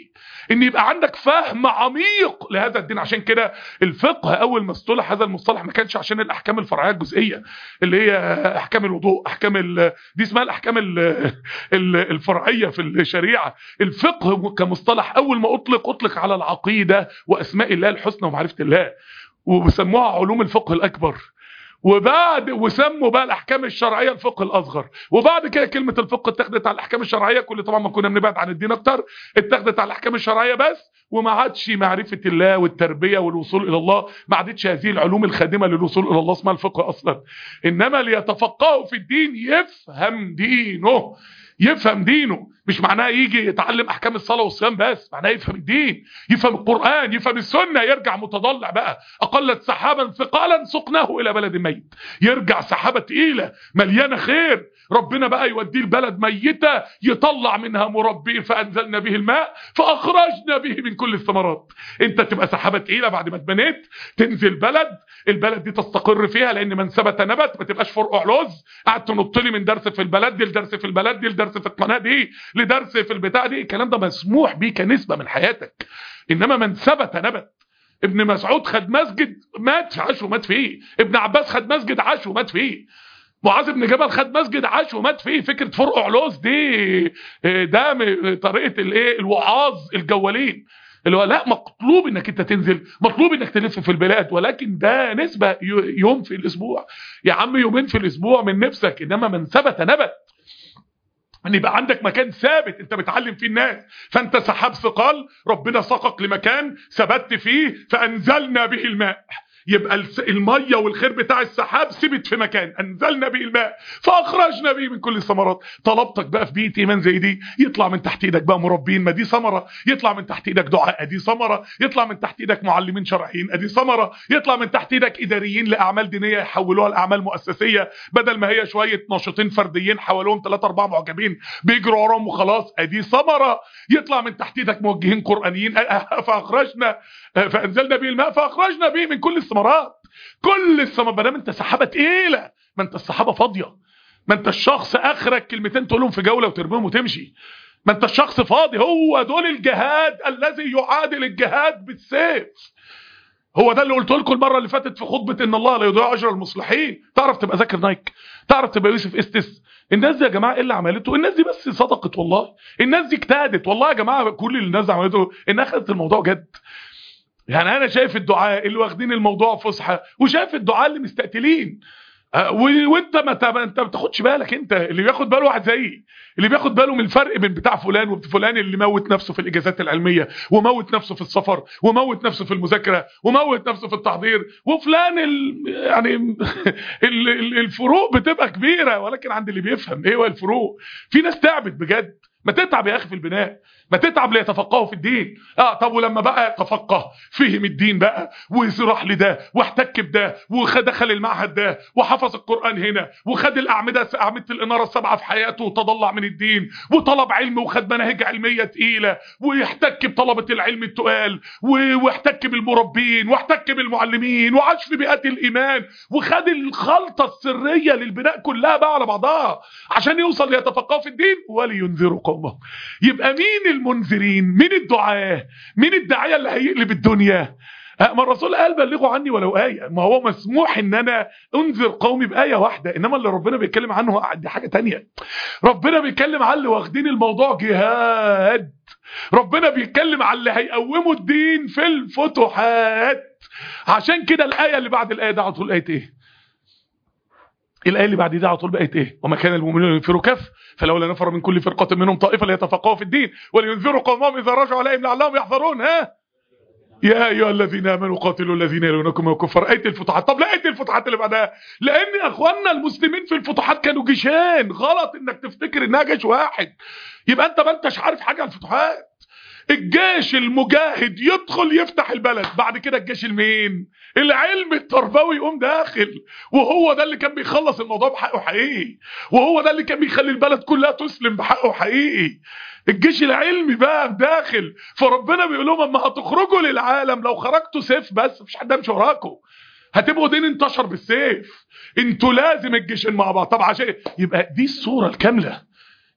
Speaker 1: ان يبقى عندك فهم عميق لهذا الدين عشان كده الفقه اول ما اصطلح هذا المصطلح ما كانش عشان الاحكام الفرعيه الجزئيه اللي هي احكام الوضوء احكام ال... دي اسمها الاحكام ال... ال... الفرعيه في الشريعه الفقه كمصطلح اول ما اطلق اطلق على العقيده واسماء الله الحسنى ومعرفه الله وبيسموها علوم الفقه الاكبر وبعد وسموا بقى الاحكام الشرعيه الفقه الاصغر وبعد كده كلمه الفقه اتخذت على الاحكام الشرعيه كل طبعا ما كنا بنبعد عن الدين اكتر اتخذت على الاحكام الشرعيه بس وما عادش معرفه الله والتربيه والوصول الى الله ما عادتش هذه العلوم الخادمه للوصول الى الله اسمها الفقه اصلا انما ليتفقهوا في الدين يفهم دينه يفهم دينه مش معناه يجي يتعلم احكام الصلاه والصيام بس معناه يفهم الدين يفهم القران يفهم السنه يرجع متضلع بقى اقلت سحابا ثقالا سقناه الى بلد ميت يرجع سحابه تقيله مليانه خير ربنا بقى يوديه البلد ميته يطلع منها مربين فانزلنا به الماء فاخرجنا به من كل الثمرات انت تبقى سحابه تقيله بعد ما اتبنيت تنزل بلد البلد دي تستقر فيها لان من ثبت نبت ما تبقاش فرقع لوز قاعد تنط لي من درس في البلد دي لدرس في البلد دي لدرس في القناه دي لدرس في البتاع دي الكلام ده مسموح بيه كنسبه من حياتك انما من ثبت نبت ابن مسعود خد مسجد مات عاش ومات فيه ابن عباس خد مسجد عاش ومات فيه معاذ بن جبل خد مسجد عاش ومات فيه فكره فرق علوز دي ده طريقه الايه الوعاظ الجوالين اللي هو لا مطلوب انك انت تنزل مطلوب انك تلف في البلاد ولكن ده نسبه يوم في الاسبوع يا عم يومين في الاسبوع من نفسك انما من ثبت نبت ان يبقى عندك مكان ثابت انت بتعلم فيه الناس فانت سحاب ثقال ربنا سقك لمكان ثبت فيه فانزلنا به الماء يبقى الميه والخير بتاع السحاب ثبت في مكان انزلنا به الماء فاخرجنا به من كل الثمرات طلبتك بقى في بيئه ايمان زي دي يطلع من تحت ايدك بقى مربين ما دي ثمره يطلع من تحت ايدك دعاء ادي ثمره يطلع من تحت ايدك معلمين شرعيين ادي ثمره يطلع من تحت ايدك اداريين لاعمال دينيه يحولوها لاعمال مؤسسيه بدل ما هي شويه ناشطين فرديين حولوهم ثلاثة أربعة معجبين بيجروا وراهم وخلاص ادي ثمره يطلع من تحت ايدك موجهين قرانيين فاخرجنا فانزلنا به الماء فاخرجنا به من كل الثمرات كل الثمرات ما دام انت سحابه تقيله ما انت السحابه فاضيه ما انت الشخص اخرك كلمتين تقولهم في جوله وترميهم وتمشي ما انت الشخص فاضي هو دول الجهاد الذي يعادل الجهاد بالسيف هو ده اللي قلت لكم المره اللي فاتت في خطبه ان الله لا يضيع اجر المصلحين تعرف تبقى ذاكر نايك تعرف تبقى يوسف استس الناس دي يا جماعه ايه اللي عملته الناس دي بس صدقت والله الناس دي اجتهدت والله يا جماعه كل اللي الناس عملته انها خدت الموضوع جد يعني انا شايف الدعاء اللي واخدين الموضوع فصحى وشايف الدعاء اللي مستقتلين وانت ما انت ما بتاخدش بالك انت اللي بياخد باله واحد زيي اللي بياخد باله من الفرق بين بتاع فلان وفلان اللي موت نفسه في الاجازات العلميه وموت نفسه في السفر وموت نفسه في المذاكره وموت نفسه في التحضير وفلان ال... يعني ال... ال... الفروق بتبقى كبيره ولكن عند اللي بيفهم ايه هو الفروق في ناس تعبت بجد ما تتعب يا اخي في البناء ما تتعب ليتفقهوا في الدين اه طب ولما بقى تفقه فهم الدين بقى وراح لده واحتك بده ودخل المعهد ده وحفظ القران هنا وخد الاعمده اعمده الاناره السبعه في حياته وتضلع من الدين وطلب علم وخد مناهج علميه تقيله ويحتك بطلبه العلم التقال واحتك بالمربين واحتك بالمعلمين وعاش في بيئات الايمان وخد الخلطه السريه للبناء كلها بقى على بعضها عشان يوصل ليتفقهوا في الدين ولينذروا قومهم يبقى مين المنذرين مين الدعاة مين الداعية اللي هيقلب الدنيا ما الرسول قال بلغوا عني ولو آية ما هو مسموح ان انا انذر قومي بآية واحدة انما اللي ربنا بيتكلم عنه دي حاجة تانية ربنا بيتكلم عن اللي واخدين الموضوع جهاد ربنا بيتكلم عن اللي هيقوموا الدين في الفتوحات عشان كده الآية اللي بعد الآية ده على طول آية ايه الآية اللي بعد دي على طول بقت ايه وما كان المؤمنون ينفروا كف فلولا نفر من كل فرقة منهم طائفة ليتفقهوا في الدين ولينذروا قومهم إذا رجعوا عليهم لعلهم يحذرون ها يا أيها الذين آمنوا قاتلوا الذين يلونكم من الكفار آية الفتوحات طب لا آية الفتوحات اللي بعدها لأن يا أخواننا المسلمين في الفتوحات كانوا جيشان غلط إنك تفتكر إنها جيش واحد يبقى أنت ما أنتش عارف حاجة عن الفتوحات الجيش المجاهد يدخل يفتح البلد بعد كده الجيش المين العلم التربوي يقوم داخل وهو ده اللي كان بيخلص الموضوع بحقه حقيقي وهو ده اللي كان بيخلي البلد كلها تسلم بحقه حقيقي الجيش العلمي بقى داخل فربنا بيقول لهم اما هتخرجوا للعالم لو خرجتوا سيف بس مفيش حد يمشي وراكم هتبقوا دين انتشر بالسيف انتوا لازم الجيشين مع بعض طب عشان يبقى دي الصوره الكامله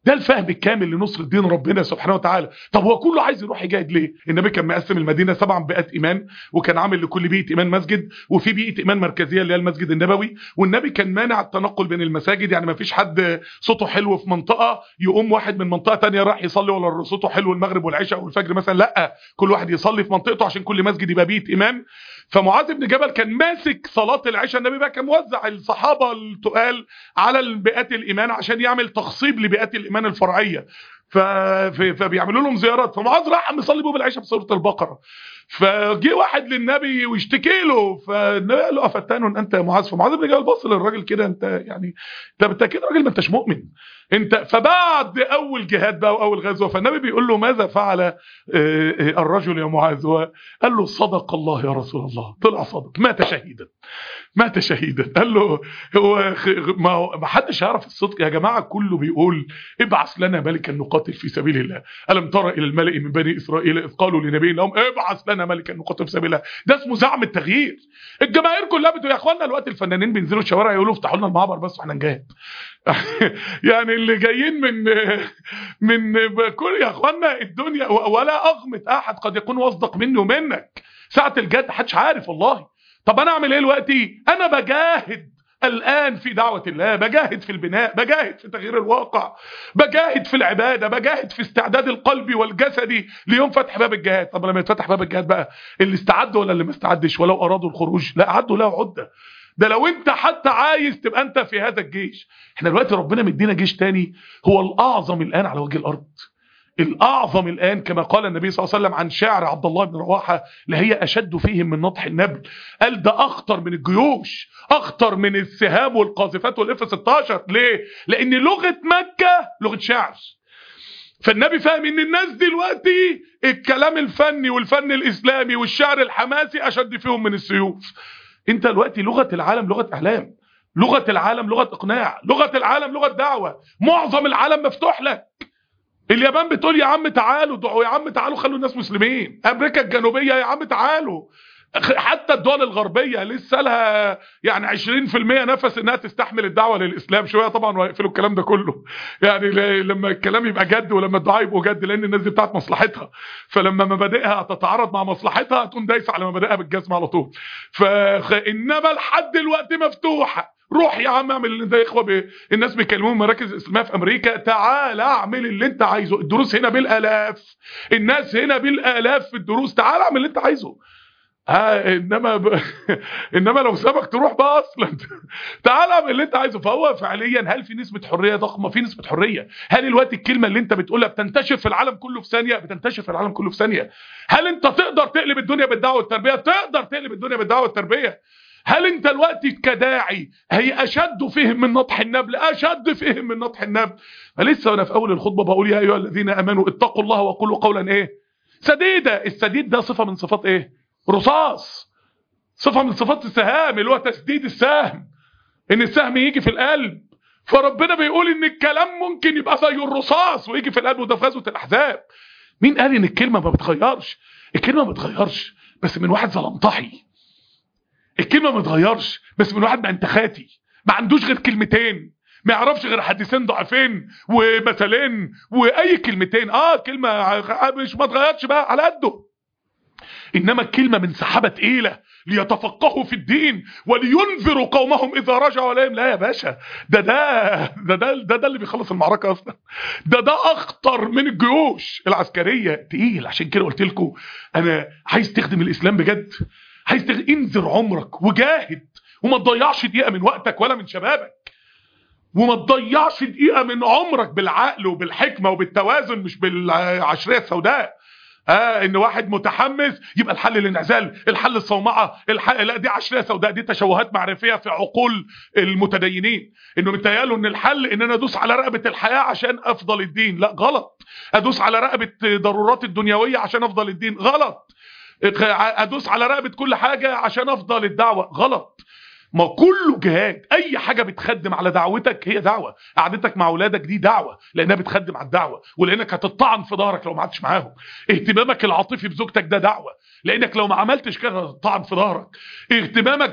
Speaker 1: ده الفهم الكامل لنصر دين ربنا سبحانه وتعالى طب هو كله عايز يروح يجاهد ليه النبي كان مقسم المدينه سبع بيئات ايمان وكان عامل لكل بيئه ايمان مسجد وفي بيئه ايمان مركزيه اللي هي المسجد النبوي والنبي كان مانع التنقل بين المساجد يعني ما فيش حد صوته حلو في منطقه يقوم واحد من منطقه تانية راح يصلي ولا صوته حلو المغرب والعشاء والفجر مثلا لا كل واحد يصلي في منطقته عشان كل مسجد يبقى بيئه ايمان فمعاذ بن جبل كان ماسك صلاه العشاء النبي بقى كان موزع الصحابه التقال على البيئات الايمان عشان يعمل تخصيب لبيئات الايمان الفرعيه ف... فبيعملوا لهم زيارات فمعاذ راح مصلي بهم العشاء بسوره البقره فجه واحد للنبي واشتكي له فالنبي قال له افتان انت يا معاذ فمعاذ بن جبل بص للراجل كده انت يعني انت بالتاكيد راجل ما انتش مؤمن انت فبعد اول جهاد بقى واول غزوه فالنبي بيقول له ماذا فعل الرجل يا معاذ قال له صدق الله يا رسول الله طلع صدق مات شهيدا مات شهيدا قال له هو ما هو ما حدش يعرف الصدق يا جماعه كله بيقول ابعث لنا ملكا نقاتل في سبيل الله الم ترى الى الملأ من بني اسرائيل اذ قالوا لنبي لهم ابعث لنا ملكا نقاتل في سبيل الله ده اسمه زعم التغيير الجماهير كلها بتقول يا اخوانا الوقت الفنانين بينزلوا الشوارع يقولوا افتحوا لنا المعبر بس واحنا نجاهد يعني اللي جايين من من كل يا اخوانا الدنيا ولا اغمت احد قد يكون واصدق مني ومنك ساعه الجد محدش عارف والله طب انا اعمل ايه دلوقتي انا بجاهد الآن في دعوة الله بجاهد في البناء بجاهد في تغيير الواقع بجاهد في العبادة بجاهد في استعداد القلب والجسدي ليوم فتح باب الجهاد طب لما يتفتح باب الجهاد بقى اللي استعد ولا اللي ما استعدش ولو أرادوا الخروج لا عدوا له عدة ده لو انت حتى عايز تبقى انت في هذا الجيش احنا دلوقتي ربنا مدينا جيش تاني هو الأعظم الآن على وجه الأرض الأعظم الآن كما قال النبي صلى الله عليه وسلم عن شعر عبد الله بن رواحة لهي أشد فيهم من نطح النبل قال ده أخطر من الجيوش أخطر من السهام والقاذفات والاف 16 ليه؟ لأن لغة مكة لغة شعر فالنبي فاهم ان الناس دلوقتي الكلام الفني والفن الاسلامي والشعر الحماسي اشد فيهم من السيوف انت دلوقتي لغه العالم لغه اعلام لغه العالم لغه اقناع لغه العالم لغه دعوه معظم العالم مفتوح لك اليابان بتقول يا عم تعالوا دعوا يا عم تعالوا خلوا الناس مسلمين امريكا الجنوبيه يا عم تعالوا حتى الدول الغربيه لسه لها يعني 20% نفس انها تستحمل الدعوه للاسلام شويه طبعا ويقفلوا الكلام ده كله يعني لما الكلام يبقى جد ولما الدعاء يبقوا جد لان الناس دي بتاعت مصلحتها فلما مبادئها تتعارض مع مصلحتها هتقوم دايسه على مبادئها بالجزمه على طول فانما لحد دلوقتي مفتوحه روح يا عم اعمل اللي انت يا اخوه ب... الناس بيكلمون مراكز الاسلاميه في امريكا تعال اعمل اللي انت عايزه الدروس هنا بالالاف الناس هنا بالالاف في الدروس تعال اعمل اللي انت عايزه ها انما ب... انما لو سابك تروح بقى اصلا تعال اعمل اللي انت عايزه فهو فعليا هل في نسبه حريه ضخمه في نسبه حريه هل الوقت الكلمه اللي انت بتقولها بتنتشر في العالم كله في ثانيه بتنتشر في العالم كله في ثانيه هل انت تقدر تقلب الدنيا بالدعوه والتربيه تقدر تقلب الدنيا بالدعوه والتربيه هل انت الوقت كداعي هي اشد فهم من نطح النبل اشد فهم من نطح النبل فلسه وانا في اول الخطبه بقول يا ايها الذين امنوا اتقوا الله وقولوا قولا ايه سديدا السديد ده صفه من صفات ايه رصاص صفه من صفات السهام اللي هو تسديد السهم ان السهم يجي في القلب فربنا بيقول ان الكلام ممكن يبقى زي الرصاص ويجي في القلب وده في غزوه الاحزاب مين قال ان الكلمه ما بتغيرش الكلمه ما بتغيرش بس من واحد ظلمطحي الكلمه ما بتغيرش بس من واحد ما انتخاتي ما عندوش غير كلمتين ما يعرفش غير حديثين ضعيفين ومثلين واي كلمتين اه كلمه مش ما اتغيرش بقى على قده انما الكلمه من سحابه تقيله ليتفقهوا في الدين ولينذروا قومهم اذا رجعوا اليهم لا يا باشا ده ده ده ده, ده, ده اللي بيخلص المعركه اصلا ده ده اخطر من الجيوش العسكريه تقيل عشان كده قلت لكم انا عايز تخدم الاسلام بجد عايز تخ... انذر عمرك وجاهد وما تضيعش دقيقه من وقتك ولا من شبابك وما تضيعش دقيقه من عمرك بالعقل وبالحكمه وبالتوازن مش بالعشريه السوداء اه ان واحد متحمس يبقى الحل الانعزال الحل الصومعه الحل لا دي عشريه سوداء دي تشوهات معرفيه في عقول المتدينين انه متهيألوا ان الحل ان انا ادوس على رقبه الحياه عشان افضل الدين لا غلط ادوس على رقبه ضرورات الدنيويه عشان افضل الدين غلط ادوس على رقبه كل حاجه عشان افضل الدعوه غلط ما كله جهاد اي حاجه بتخدم على دعوتك هي دعوه قعدتك مع اولادك دي دعوه لانها بتخدم على الدعوه ولانك هتطعن في ظهرك لو ما قعدتش معاهم اهتمامك العاطفي بزوجتك ده دعوه لانك لو ما عملتش كده هتطعن في ظهرك اهتمامك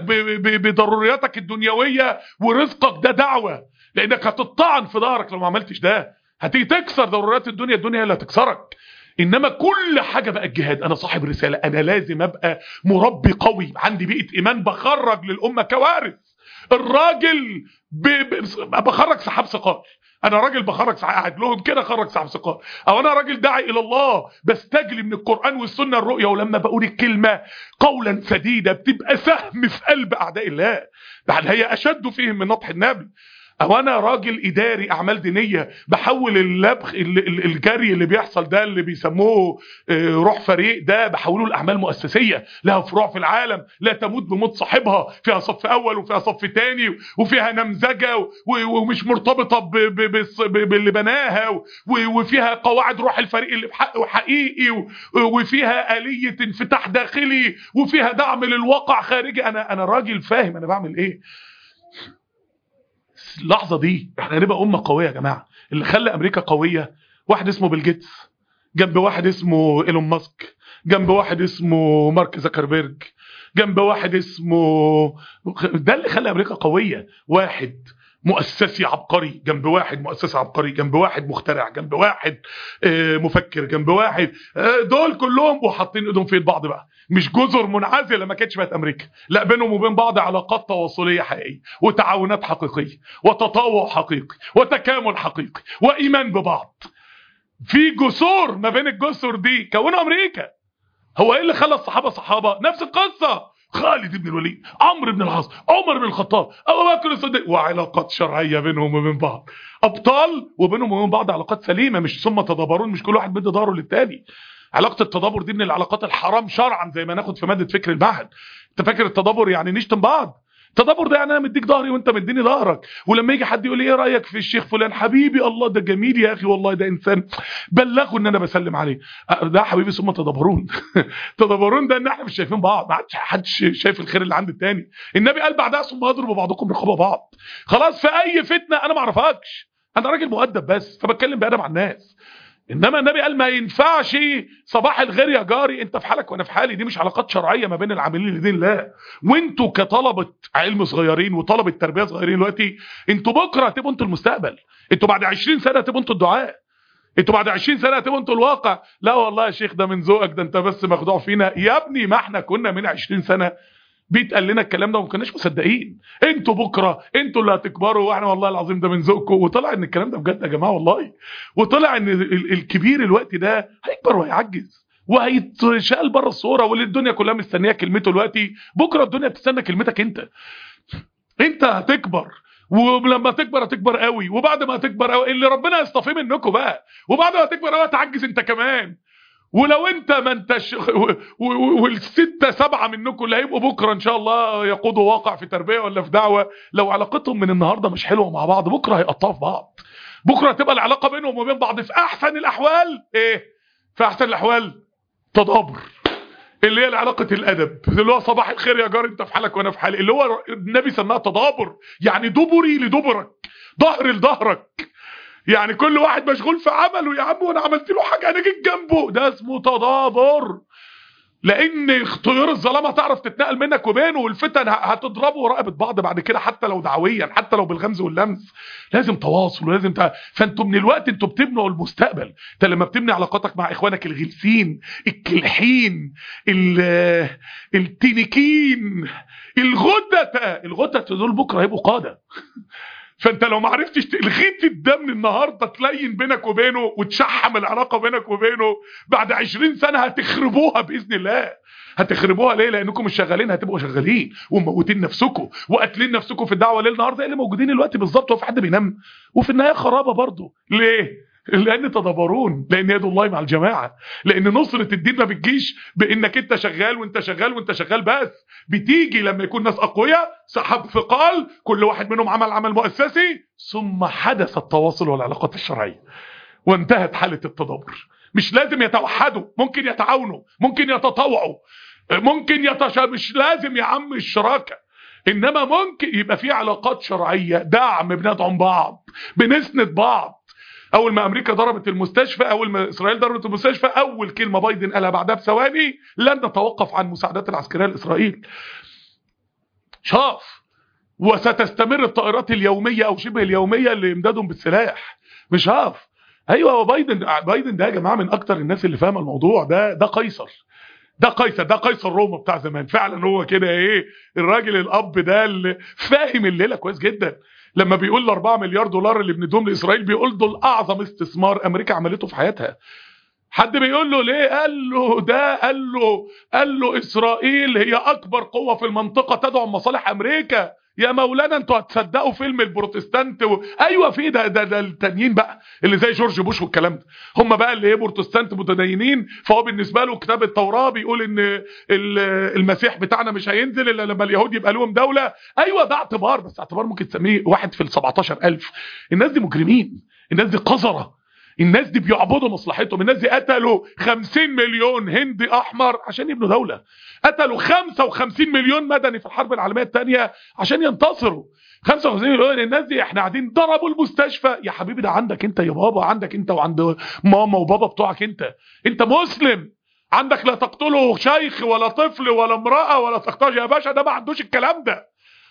Speaker 1: بضرورياتك الدنيويه ورزقك ده دعوه لانك هتطعن في ظهرك لو ما عملتش ده هتيجي تكسر ضرورات الدنيا الدنيا اللي هتكسرك انما كل حاجه بقى الجهاد انا صاحب رساله انا لازم ابقى مربي قوي عندي بيئه ايمان بخرج للامه كوارث الراجل ب... ب... بخرج سحاب ثقال انا راجل بخرج سحاب قاعد لهم كده خرج سحاب ثقال او انا راجل داعي الى الله بستجلي من القران والسنه الرؤيه ولما بقول الكلمه قولا سديدا بتبقى سهم في قلب اعداء الله بعد هي اشد فيهم من نطح النبل او انا راجل اداري اعمال دينيه بحول اللبخ ال- ال- الجري اللي بيحصل ده اللي بيسموه آه، روح فريق ده بحوله لاعمال مؤسسيه لها فروع في العالم لا تموت بموت صاحبها فيها صف اول وفيها صف تاني وفيها نمذجه و- ومش مرتبطه ب- ب- بالص- ب- باللي بناها و- وفيها قواعد روح الفريق اللي بحقه حقيقي و- وفيها اليه انفتاح داخلي وفيها دعم للواقع خارجي انا انا راجل فاهم انا بعمل ايه اللحظه دي احنا هنبقى امه قويه يا جماعه اللي خلى امريكا قويه واحد اسمه بيل جيتس جنب واحد اسمه ايلون ماسك جنب واحد اسمه مارك زكربيرج جنب واحد اسمه ده اللي خلى امريكا قويه واحد مؤسسي عبقري جنب واحد مؤسسي عبقري جنب واحد مخترع جنب واحد آه، مفكر جنب واحد آه، دول كلهم وحاطين ايدهم في ايد بعض بقى مش جزر منعزله ما كانتش بقت امريكا لا بينهم وبين بعض علاقات تواصليه حقيقيه وتعاونات حقيقيه وتطوع حقيقي وتكامل حقيقي وايمان ببعض في جسور ما بين الجسر دي كونوا امريكا هو ايه اللي خلى الصحابه صحابه نفس القصه خالد بن الوليد عمرو بن العاص عمر بن الخطاب ابو بكر الصديق وعلاقات شرعيه بينهم وبين بعض ابطال وبينهم وبين بعض علاقات سليمه مش ثم تدابرون مش كل واحد بيدي ظهره للتاني علاقه التدابر دي من العلاقات الحرام شرعا زي ما ناخد في ماده فكر المعهد انت فاكر التدابر يعني نشتم بعض التدبر ده يعني انا مديك ظهري وانت مديني ظهرك ولما يجي حد يقول لي ايه رايك في الشيخ فلان حبيبي الله ده جميل يا اخي والله ده انسان بلغه ان انا بسلم عليه أه، ده حبيبي ثم تدبرون تدبرون ده ان احنا مش شايفين بعض ما عادش حدش شايف الخير اللي عند التاني النبي قال بعدها ثم يضرب بعضكم رقاب بعض خلاص في اي فتنه انا ما اعرفكش انا راجل مؤدب بس فبتكلم بادب مع الناس انما النبي قال ما ينفعش صباح الخير يا جاري انت في حالك وانا في حالي دي مش علاقات شرعيه ما بين العاملين لدين الله وانتوا كطلبه علم صغيرين وطلبه تربيه صغيرين دلوقتي انتوا بكره هتبقوا انتوا المستقبل انتوا بعد 20 سنه هتبقوا انتوا الدعاء انتوا بعد 20 سنه هتبقوا انتوا الواقع لا والله يا شيخ ده من ذوقك ده انت بس مخدوع فينا يا ابني ما احنا كنا من 20 سنه بيتقال لنا الكلام ده وما كناش مصدقين انتوا بكره انتوا اللي هتكبروا واحنا والله العظيم ده من ذوقكم وطلع ان الكلام ده بجد يا جماعه والله وطلع ان ال- ال- الكبير الوقت ده هيكبر وهيعجز وهيتشال بره الصوره واللي الدنيا كلها مستنيه كلمته دلوقتي بكره الدنيا بتستنى كلمتك انت انت هتكبر ولما تكبر هتكبر قوي وبعد ما هتكبر قوي اللي ربنا يصطفيه منكم بقى وبعد ما تكبر قوي هتعجز انت كمان ولو انت ما انتش و- و- والستة سبعة منكم اللي هيبقوا بكرة ان شاء الله يقودوا واقع في تربية ولا في دعوة لو علاقتهم من النهاردة مش حلوة مع بعض بكرة هيقطعوا في بعض بكرة هتبقى العلاقة بينهم وبين بعض في احسن الاحوال ايه في احسن الاحوال تدابر اللي هي علاقة الأدب اللي هو صباح الخير يا جار أنت في حالك وأنا في حالي اللي هو النبي سماها تدابر يعني دبري لدبرك ظهر لظهرك يعني كل واحد مشغول في عمله يا عم وانا عملت له حاجه انا جيت جنبه ده اسمه تدابر لان طيور الظلام هتعرف تتنقل منك وبينه والفتن ه- هتضربوا رقبه بعض بعد كده حتى لو دعويا حتى لو بالغمز واللمس لازم تواصل ولازم ت... فانتوا من الوقت انتوا بتبنوا المستقبل انت لما بتبني علاقاتك مع اخوانك الغلسين الكلحين ال... التنكين الغدة الغدة دول بكره هيبقوا قاده فانت لو ما عرفتش تلغيت الدم من النهارده تلين بينك وبينه وتشحم العلاقه بينك وبينه بعد 20 سنه هتخربوها باذن الله هتخربوها ليه لانكم مش شغالين هتبقوا شغالين وموتين نفسكم وقاتلين نفسكم في الدعوه ليل نهار زي اللي موجودين دلوقتي بالظبط وفي حد بينام وفي النهايه خرابه برضه ليه لان تدبرون لان يد الله مع الجماعه لان نصره الدين ما بتجيش بانك انت شغال وانت شغال وانت شغال بس بتيجي لما يكون ناس اقوياء سحب ثقال كل واحد منهم عمل عمل مؤسسي ثم حدث التواصل والعلاقات الشرعيه وانتهت حاله التدبر مش لازم يتوحدوا ممكن يتعاونوا ممكن يتطوعوا ممكن يتش... مش لازم يا عم الشراكه انما ممكن يبقى في علاقات شرعيه دعم بندعم بعض بنسند بعض اول ما امريكا ضربت المستشفى اول ما اسرائيل ضربت المستشفى اول كلمه بايدن قالها بعدها بثواني لن نتوقف عن المساعدات العسكريه لاسرائيل شاف وستستمر الطائرات اليوميه او شبه اليوميه لامدادهم بالسلاح مش هاف ايوه هو بايدن بايدن ده يا جماعه من اكتر الناس اللي فاهمه الموضوع ده ده قيصر ده قيصر ده قيصر روما بتاع زمان فعلا هو كده ايه الراجل الاب ده اللي فاهم الليله كويس جدا لما بيقول ال 4 مليار دولار اللي بندوم لاسرائيل بيقول دول اعظم استثمار امريكا عملته في حياتها حد بيقول له ليه قال له ده قال له قال له اسرائيل هي اكبر قوه في المنطقه تدعم مصالح امريكا يا مولانا انتوا هتصدقوا فيلم البروتستانت و... ايوه في ده ده ده التانيين بقى اللي زي جورج بوش والكلام ده هم بقى اللي ايه بروتستانت متدينين فهو بالنسبه له كتاب التوراه بيقول ان ال- المسيح بتاعنا مش هينزل الا لما اليهود يبقى لهم دوله ايوه ده اعتبار بس اعتبار ممكن تسميه واحد في ال 17000 الناس دي مجرمين الناس دي قذره الناس دي بيعبدوا مصلحتهم الناس دي قتلوا 50 مليون هندي احمر عشان يبنوا دوله قتلوا 55 مليون مدني في الحرب العالميه الثانيه عشان ينتصروا 55 مليون الناس دي احنا قاعدين ضربوا المستشفى يا حبيبي ده عندك انت يا بابا عندك انت وعند ماما وبابا بتوعك انت انت مسلم عندك لا تقتله شيخ ولا طفل ولا امراه ولا تقتله يا باشا ده ما عندوش الكلام ده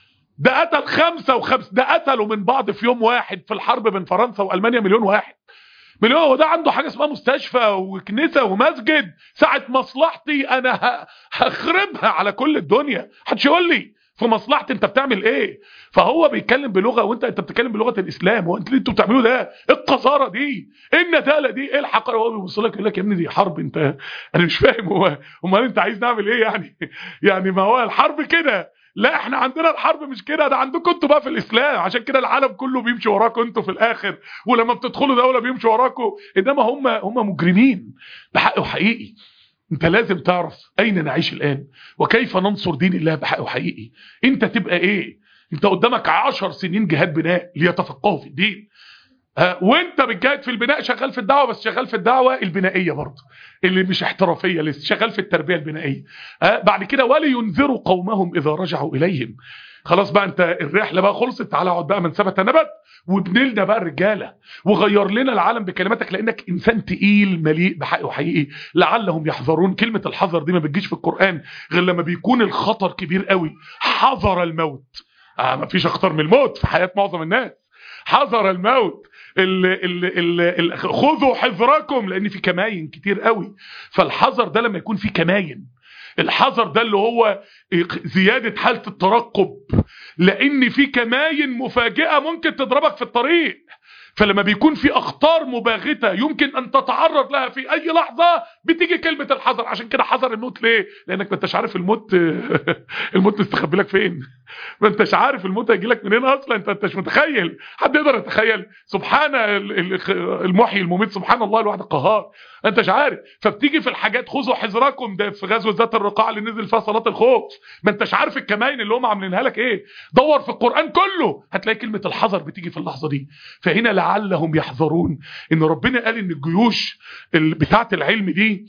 Speaker 1: ده قتل خمسة وخمسة ده قتلوا من بعض في يوم واحد في الحرب بين فرنسا والمانيا مليون واحد مليون وده عنده حاجه اسمها مستشفى وكنيسه ومسجد ساعه مصلحتي انا ه- هخربها على كل الدنيا محدش يقول لي في مصلحتي انت بتعمل ايه فهو بيتكلم بلغه وانت انت بتتكلم بلغه الاسلام وانت اللي انتوا بتعملوه ده ايه القذاره دي ايه النداله دي ايه الحقاره هو بيبص لك يقول لك يا ابني دي حرب انت انا مش فاهم هو امال انت عايز نعمل ايه يعني يعني ما هو الحرب كده لا احنا عندنا الحرب مش كده ده عندكم انتوا بقى في الاسلام عشان كده العالم كله بيمشي وراكم انتوا في الاخر ولما بتدخلوا دوله بيمشوا وراكم انما هم هم مجرمين بحق وحقيقي انت لازم تعرف اين نعيش الان وكيف ننصر دين الله بحق وحقيقي انت تبقى ايه انت قدامك عشر سنين جهاد بناء ليتفقهوا في الدين ها، وانت بتجاهد في البناء شغال في الدعوه بس شغال في الدعوه البنائيه برضه اللي مش احترافيه لسه شغال في التربيه البنائيه ها، بعد كده ولينذروا قومهم اذا رجعوا اليهم خلاص بقى انت الرحله بقى خلصت تعالى اقعد بقى من ثبت نبت وابن لنا بقى الرجاله وغير لنا العالم بكلماتك لانك انسان تقيل مليء بحق وحقيقي لعلهم يحذرون كلمه الحذر دي ما بتجيش في القران غير لما بيكون الخطر كبير قوي حذر الموت آه ما فيش اخطر من الموت في حياه معظم الناس حذر الموت ال ال ال ال خذوا حذركم لان في كماين كتير قوي فالحذر ده لما يكون في كماين الحذر ده اللي هو زيادة حالة الترقب لان في كماين مفاجئة ممكن تضربك في الطريق فلما بيكون في اخطار مباغته يمكن ان تتعرض لها في اي لحظه بتيجي كلمه الحذر عشان كده حذر الموت ليه لانك ما انتش عارف الموت الموت مستخبي لك فين ما انتش عارف الموت هيجي لك منين اصلا انت انتش متخيل حد يقدر يتخيل سبحان ال- ال- المحيي المميت سبحان الله الواحد القهار ما انتش عارف فبتيجي في الحاجات خذوا حذركم ده في غزوه ذات الرقاع اللي نزل فيها صلاه الخوف ما انتش عارف الكمائن اللي هم عاملينها لك ايه دور في القران كله هتلاقي كلمه الحذر بتيجي في اللحظه دي فهنا لعلهم يحذرون ان ربنا قال ان الجيوش ال- بتاعه العلم دي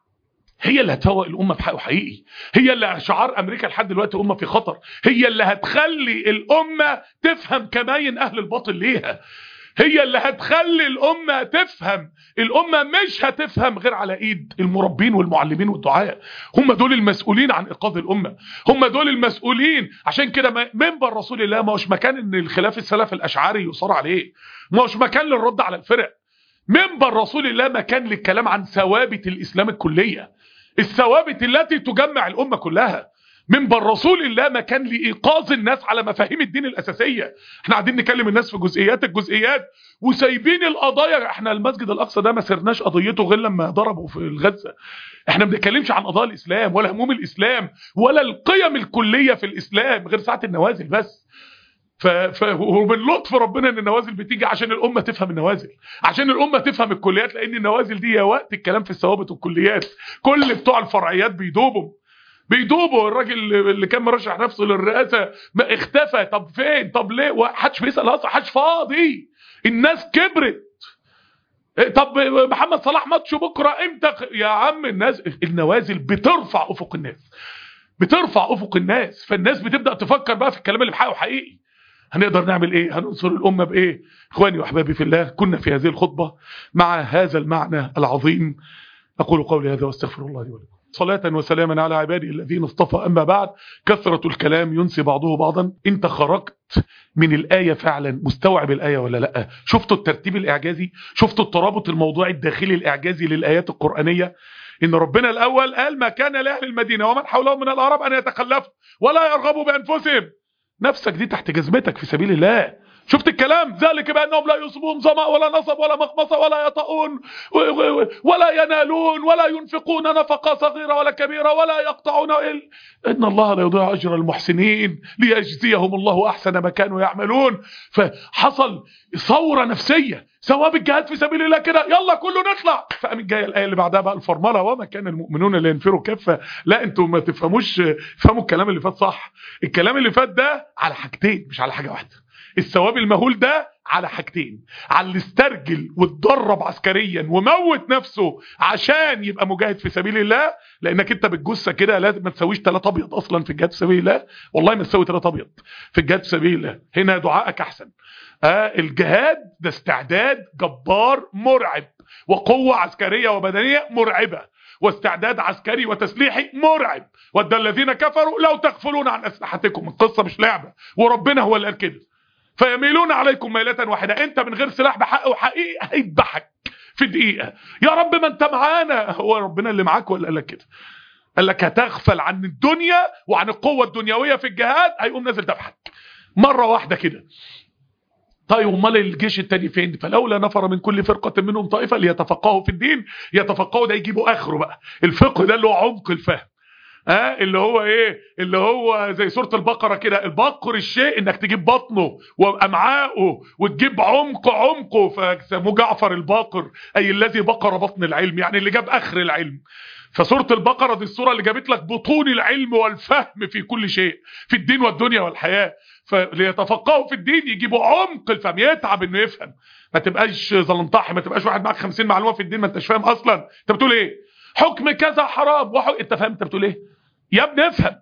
Speaker 1: هي اللي هتفوق الامه بحق حقيقي هي اللي شعار امريكا لحد دلوقتي امه في خطر هي اللي هتخلي الامه تفهم كماين اهل الباطل ليها هي اللي هتخلي الامه تفهم الامه مش هتفهم غير على ايد المربين والمعلمين والدعاء هم دول المسؤولين عن ايقاظ الامه هم دول المسؤولين عشان كده ما- منبر رسول الله ما هوش مكان ان الخلاف السلف الاشعري يصار عليه ما هوش مكان للرد على الفرق منبر رسول الله مكان للكلام عن ثوابت الاسلام الكليه الثوابت التي تجمع الامه كلها منبر رسول الله مكان لايقاظ الناس على مفاهيم الدين الاساسيه احنا قاعدين نكلم الناس في جزئيات الجزئيات وسايبين القضايا احنا المسجد الاقصى ده ما سرناش قضيته غير لما ضربوا في غزه احنا ما بنتكلمش عن قضايا الاسلام ولا هموم الاسلام ولا القيم الكليه في الاسلام غير ساعه النوازل بس ف... ف... ومن لطف ربنا ان النوازل بتيجي عشان الامه تفهم النوازل عشان الامه تفهم الكليات لان النوازل دي هي وقت الكلام في الثوابت والكليات كل بتوع الفرعيات بيدوبوا بيدوبوا الراجل اللي كان مرشح نفسه للرئاسه ما اختفى طب فين طب ليه وحدش بيسال اصلا حدش فاضي الناس كبرت إيه طب محمد صلاح ماتش بكره امتى يا عم الناس النوازل بترفع افق الناس بترفع افق الناس فالناس بتبدا تفكر بقى في الكلام اللي بحقه حقيقي هنقدر نعمل ايه هننصر الامه بايه اخواني واحبابي في الله كنا في هذه الخطبه مع هذا المعنى العظيم اقول قولي هذا واستغفر الله لي ولكم صلاة وسلاما على عباده الذين اصطفى أما بعد كثرة الكلام ينسي بعضه بعضا انت خرجت من الآية فعلا مستوعب الآية ولا لا شفتوا الترتيب الإعجازي شفتوا الترابط الموضوعي الداخلي الإعجازي للآيات القرآنية إن ربنا الأول قال ما كان لأهل المدينة ومن حولهم من الأعراب أن يتخلفوا ولا يرغبوا بأنفسهم نفسك دي تحت جزمتك في سبيل الله شفت الكلام ذلك بأنهم لا يصبون ظمأ ولا نصب ولا مخمصة ولا يطؤون ولا ينالون ولا ينفقون نفقة صغيرة ولا كبيرة ولا يقطعون إن الله لا يضيع أجر المحسنين ليجزيهم الله أحسن ما كانوا يعملون فحصل ثورة نفسية ثواب الجهاد في سبيل الله كده يلا كله نطلع فقام الجايه الايه اللي بعدها بقى الفرمله وما كان المؤمنون اللي ينفروا كفه لا انتوا ما تفهموش فهموا الكلام اللي فات صح الكلام اللي فات ده على حاجتين مش على حاجه واحده الثواب المهول ده على حاجتين على اللي استرجل واتدرب عسكريا وموت نفسه عشان يبقى مجاهد في سبيل الله لانك انت بالجثه كده لازم ما تسويش ثلاث ابيض اصلا في الجهاد في سبيل الله والله ما تسوي ثلاث ابيض في الجهاد في سبيل الله هنا دعائك احسن آه الجهاد ده استعداد جبار مرعب وقوه عسكريه وبدنيه مرعبه واستعداد عسكري وتسليحي مرعب ود الذين كفروا لو تغفلون عن اسلحتكم القصه مش لعبه وربنا هو اللي قال كده فيميلون عليكم ميلة واحدة انت من غير سلاح بحق وحقيقي هيذبحك في دقيقة يا رب ما انت معانا هو ربنا اللي معاك ولا قال لك كده قال لك هتغفل عن الدنيا وعن القوة الدنيوية في الجهاد هيقوم نازل ذبحك مرة واحدة كده طيب امال الجيش التاني فين فلولا نفر من كل فرقة منهم طائفة ليتفقهوا في الدين يتفقهوا ده يجيبوا اخره بقى الفقه ده اللي هو عمق الفهم ها آه اللي هو ايه اللي هو زي سوره البقره كده البقر الشيء انك تجيب بطنه وامعائه وتجيب عمق عمقه فسموه جعفر الباقر اي الذي بقر بطن العلم يعني اللي جاب اخر العلم فسوره البقره دي السوره اللي جابت لك بطون العلم والفهم في كل شيء في الدين والدنيا والحياه فليتفقهوا في الدين يجيبوا عمق الفهم يتعب انه يفهم ما تبقاش ظلمطاحي ما تبقاش واحد معاك 50 معلومه في الدين ما انتش فاهم اصلا انت بتقول ايه حكم كذا حرام وحكم انت فاهم انت بتقول ايه يا ابني افهم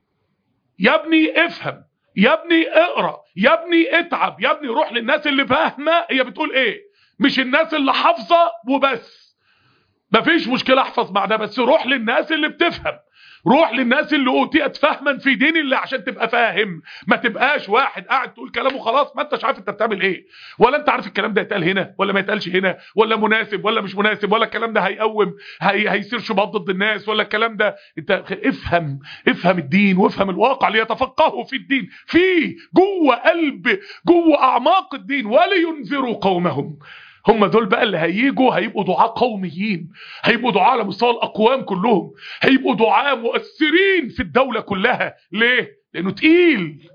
Speaker 1: يا ابني افهم يا ابني اقرا يا ابني اتعب يا ابني روح للناس اللي فاهمه هي بتقول ايه مش الناس اللي حافظه وبس مفيش مشكله احفظ مع ده بس روح للناس اللي بتفهم روح للناس اللي اوتيت فهما في دين الله عشان تبقى فاهم ما تبقاش واحد قاعد تقول كلامه خلاص ما انتش عارف انت بتعمل ايه ولا انت عارف الكلام ده يتقال هنا ولا ما يتقالش هنا ولا مناسب ولا مش مناسب ولا الكلام ده هيقوم هي هيصير شباب ضد الناس ولا الكلام ده انت افهم افهم الدين وافهم الواقع ليتفقهوا في الدين في جوه قلب جوه اعماق الدين ولينذروا قومهم هم دول بقى اللي هيجوا هيبقوا دعاة قوميين هيبقوا دعاة على مستوى الأقوام كلهم هيبقوا دعاة مؤثرين في الدولة كلها ليه؟ لأنه تقيل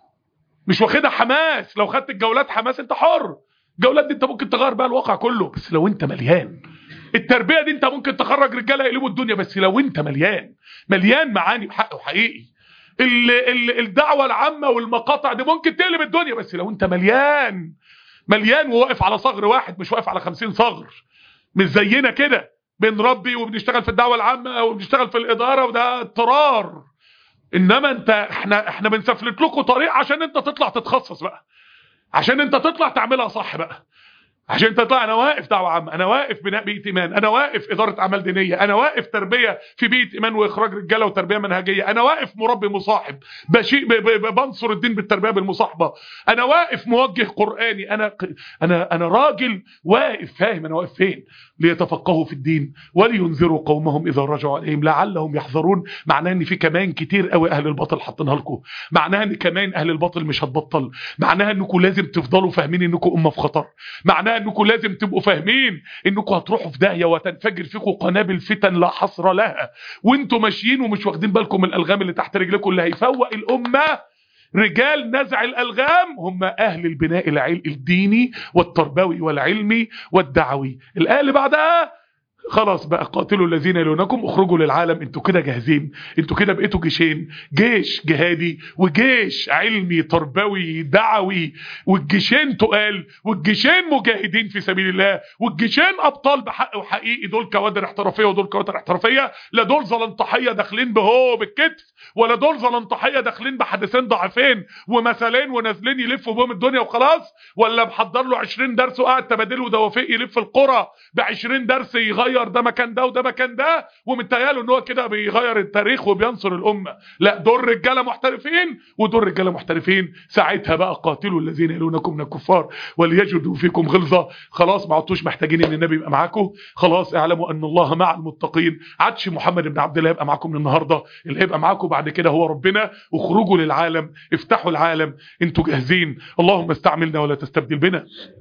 Speaker 1: مش واخدها حماس لو خدت الجولات حماس انت حر الجولات دي انت ممكن تغير بقى الواقع كله بس لو انت مليان التربية دي انت ممكن تخرج رجالة يقلبوا الدنيا بس لو انت مليان مليان معاني بحق وحقيقي ال ال الدعوة العامة والمقاطع دي ممكن تقلب الدنيا بس لو انت مليان مليان وواقف على صغر واحد مش واقف على خمسين صغر مش زينا كده بنربي وبنشتغل في الدعوة العامة وبنشتغل في الإدارة وده اضطرار إنما أنت احنا احنا بنسفلت لكم طريق عشان أنت تطلع تتخصص بقى عشان أنت تطلع تعملها صح بقى عشان تطلع انا واقف دعوه عامه انا واقف بناء بيئه ايمان انا واقف اداره اعمال دينيه انا واقف تربيه في بيئه ايمان واخراج رجاله وتربيه منهجيه انا واقف مربي مصاحب بشي بنصر الدين بالتربيه بالمصاحبه انا واقف موجه قراني انا انا انا راجل واقف فاهم انا واقف فين ليتفقهوا في الدين ولينذروا قومهم اذا رجعوا عليهم لعلهم يحذرون معناه ان في كمان كتير قوي اهل الباطل حاطينها لكم معناها ان كمان اهل الباطل مش هتبطل معناها انكم لازم تفضلوا فاهمين انكم امه في خطر معناها انكم لازم تبقوا فاهمين انكم هتروحوا في داهيه وتنفجر فيكم قنابل فتن لا حصر لها وانتم ماشيين ومش واخدين بالكم من الالغام اللي تحت رجلكم اللي هيفوق الامه رجال نزع الألغام هم أهل البناء العل... الديني والتربوي والعلمي والدعوي الآية اللي بعدها خلاص بقى قاتلوا الذين يلونكم اخرجوا للعالم انتوا كده جاهزين انتوا كده بقيتوا جيشين جيش جهادي وجيش علمي تربوي دعوي والجيشين تقال والجيشين مجاهدين في سبيل الله والجيشين ابطال بحق وحقيقي دول كوادر احترافيه ودول كوادر احترافيه لا دول زلنطحيه داخلين بهو بالكتف ولا دول زلنطحيه داخلين بحدثين ضعيفين ومثلين ونازلين يلفوا بهم الدنيا وخلاص ولا محضر له 20 درس وقاعد تبادل ودوافق يلف القرى ب 20 درس يغير غير ده مكان ده وده مكان ده ومتهيأله ان هو كده بيغير التاريخ وبينصر الامه لا دول رجاله محترفين ودول رجاله محترفين ساعتها بقى قاتلوا الذين يلونكم من الكفار وليجدوا فيكم غلظه خلاص ما عدتوش محتاجين ان النبي يبقى معاكم خلاص اعلموا ان الله مع المتقين عادش محمد بن عبد الله يبقى معاكم من النهارده اللي هيبقى معاكم بعد كده هو ربنا اخرجوا للعالم افتحوا العالم انتوا جاهزين اللهم استعملنا ولا تستبدل بنا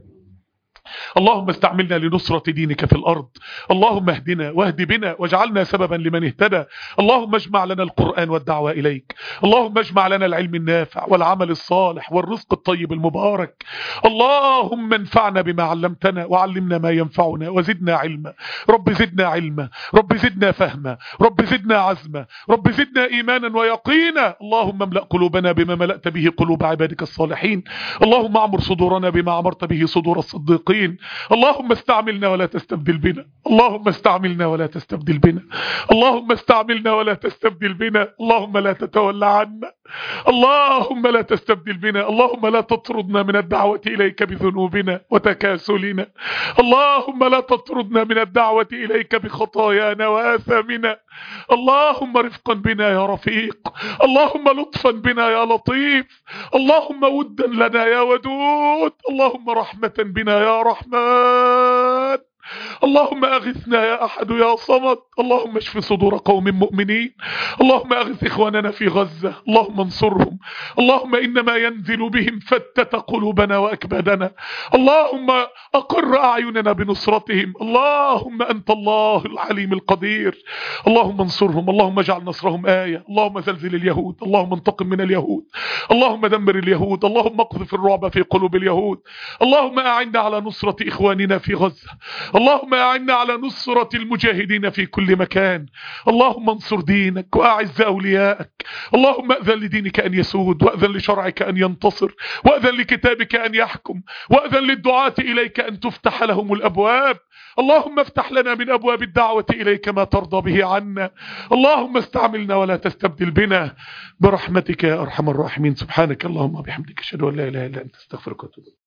Speaker 1: اللهم استعملنا لنصرة دينك في الأرض اللهم اهدنا واهد بنا واجعلنا سببا لمن اهتدى اللهم اجمع لنا القرآن والدعوة إليك اللهم اجمع لنا العلم النافع والعمل الصالح والرزق الطيب المبارك اللهم انفعنا بما علمتنا وعلمنا ما ينفعنا وزدنا علما رب زدنا علما رب زدنا فهما رب زدنا عزما رب زدنا إيمانا ويقينا اللهم املأ قلوبنا بما ملأت به قلوب عبادك الصالحين اللهم اعمر صدورنا بما عمرت به صدور الصديقين اللهم استعملنا ولا تستبدل بنا اللهم استعملنا ولا تستبدل بنا اللهم استعملنا ولا تستبدل بنا اللهم لا تتولى عنا اللهم لا تستبدل بنا اللهم لا تطردنا من الدعوة إليك بذنوبنا وتكاسلنا اللهم لا تطردنا من الدعوة إليك بخطايانا وآثامنا اللهم رفقا بنا يا رفيق اللهم لطفا بنا يا لطيف اللهم ودا لنا يا ودود اللهم رحمة بنا يا رحمن اللهم أغثنا يا أحد يا صمد اللهم اشف صدور قوم مؤمنين اللهم أغث إخواننا في غزة اللهم انصرهم اللهم إنما ينزل بهم فتت قلوبنا وأكبادنا اللهم أقر أعيننا بنصرتهم اللهم أنت الله العليم القدير اللهم انصرهم اللهم اجعل نصرهم آية اللهم زلزل اليهود اللهم انتقم من اليهود اللهم دمر اليهود اللهم اقذف الرعب في قلوب اليهود اللهم أعنا على نصرة إخواننا في غزة اللهم أعنا على نصرة المجاهدين في كل مكان اللهم انصر دينك وأعز أولياءك اللهم أذن لدينك أن يسود وأذن لشرعك أن ينتصر وأذن لكتابك أن يحكم وأذن للدعاة إليك أن تفتح لهم الأبواب اللهم افتح لنا من أبواب الدعوة إليك ما ترضى به عنا اللهم استعملنا ولا تستبدل بنا برحمتك يا أرحم الراحمين سبحانك اللهم وبحمدك أشهد أن لا إله إلا أنت استغفرك وأتوب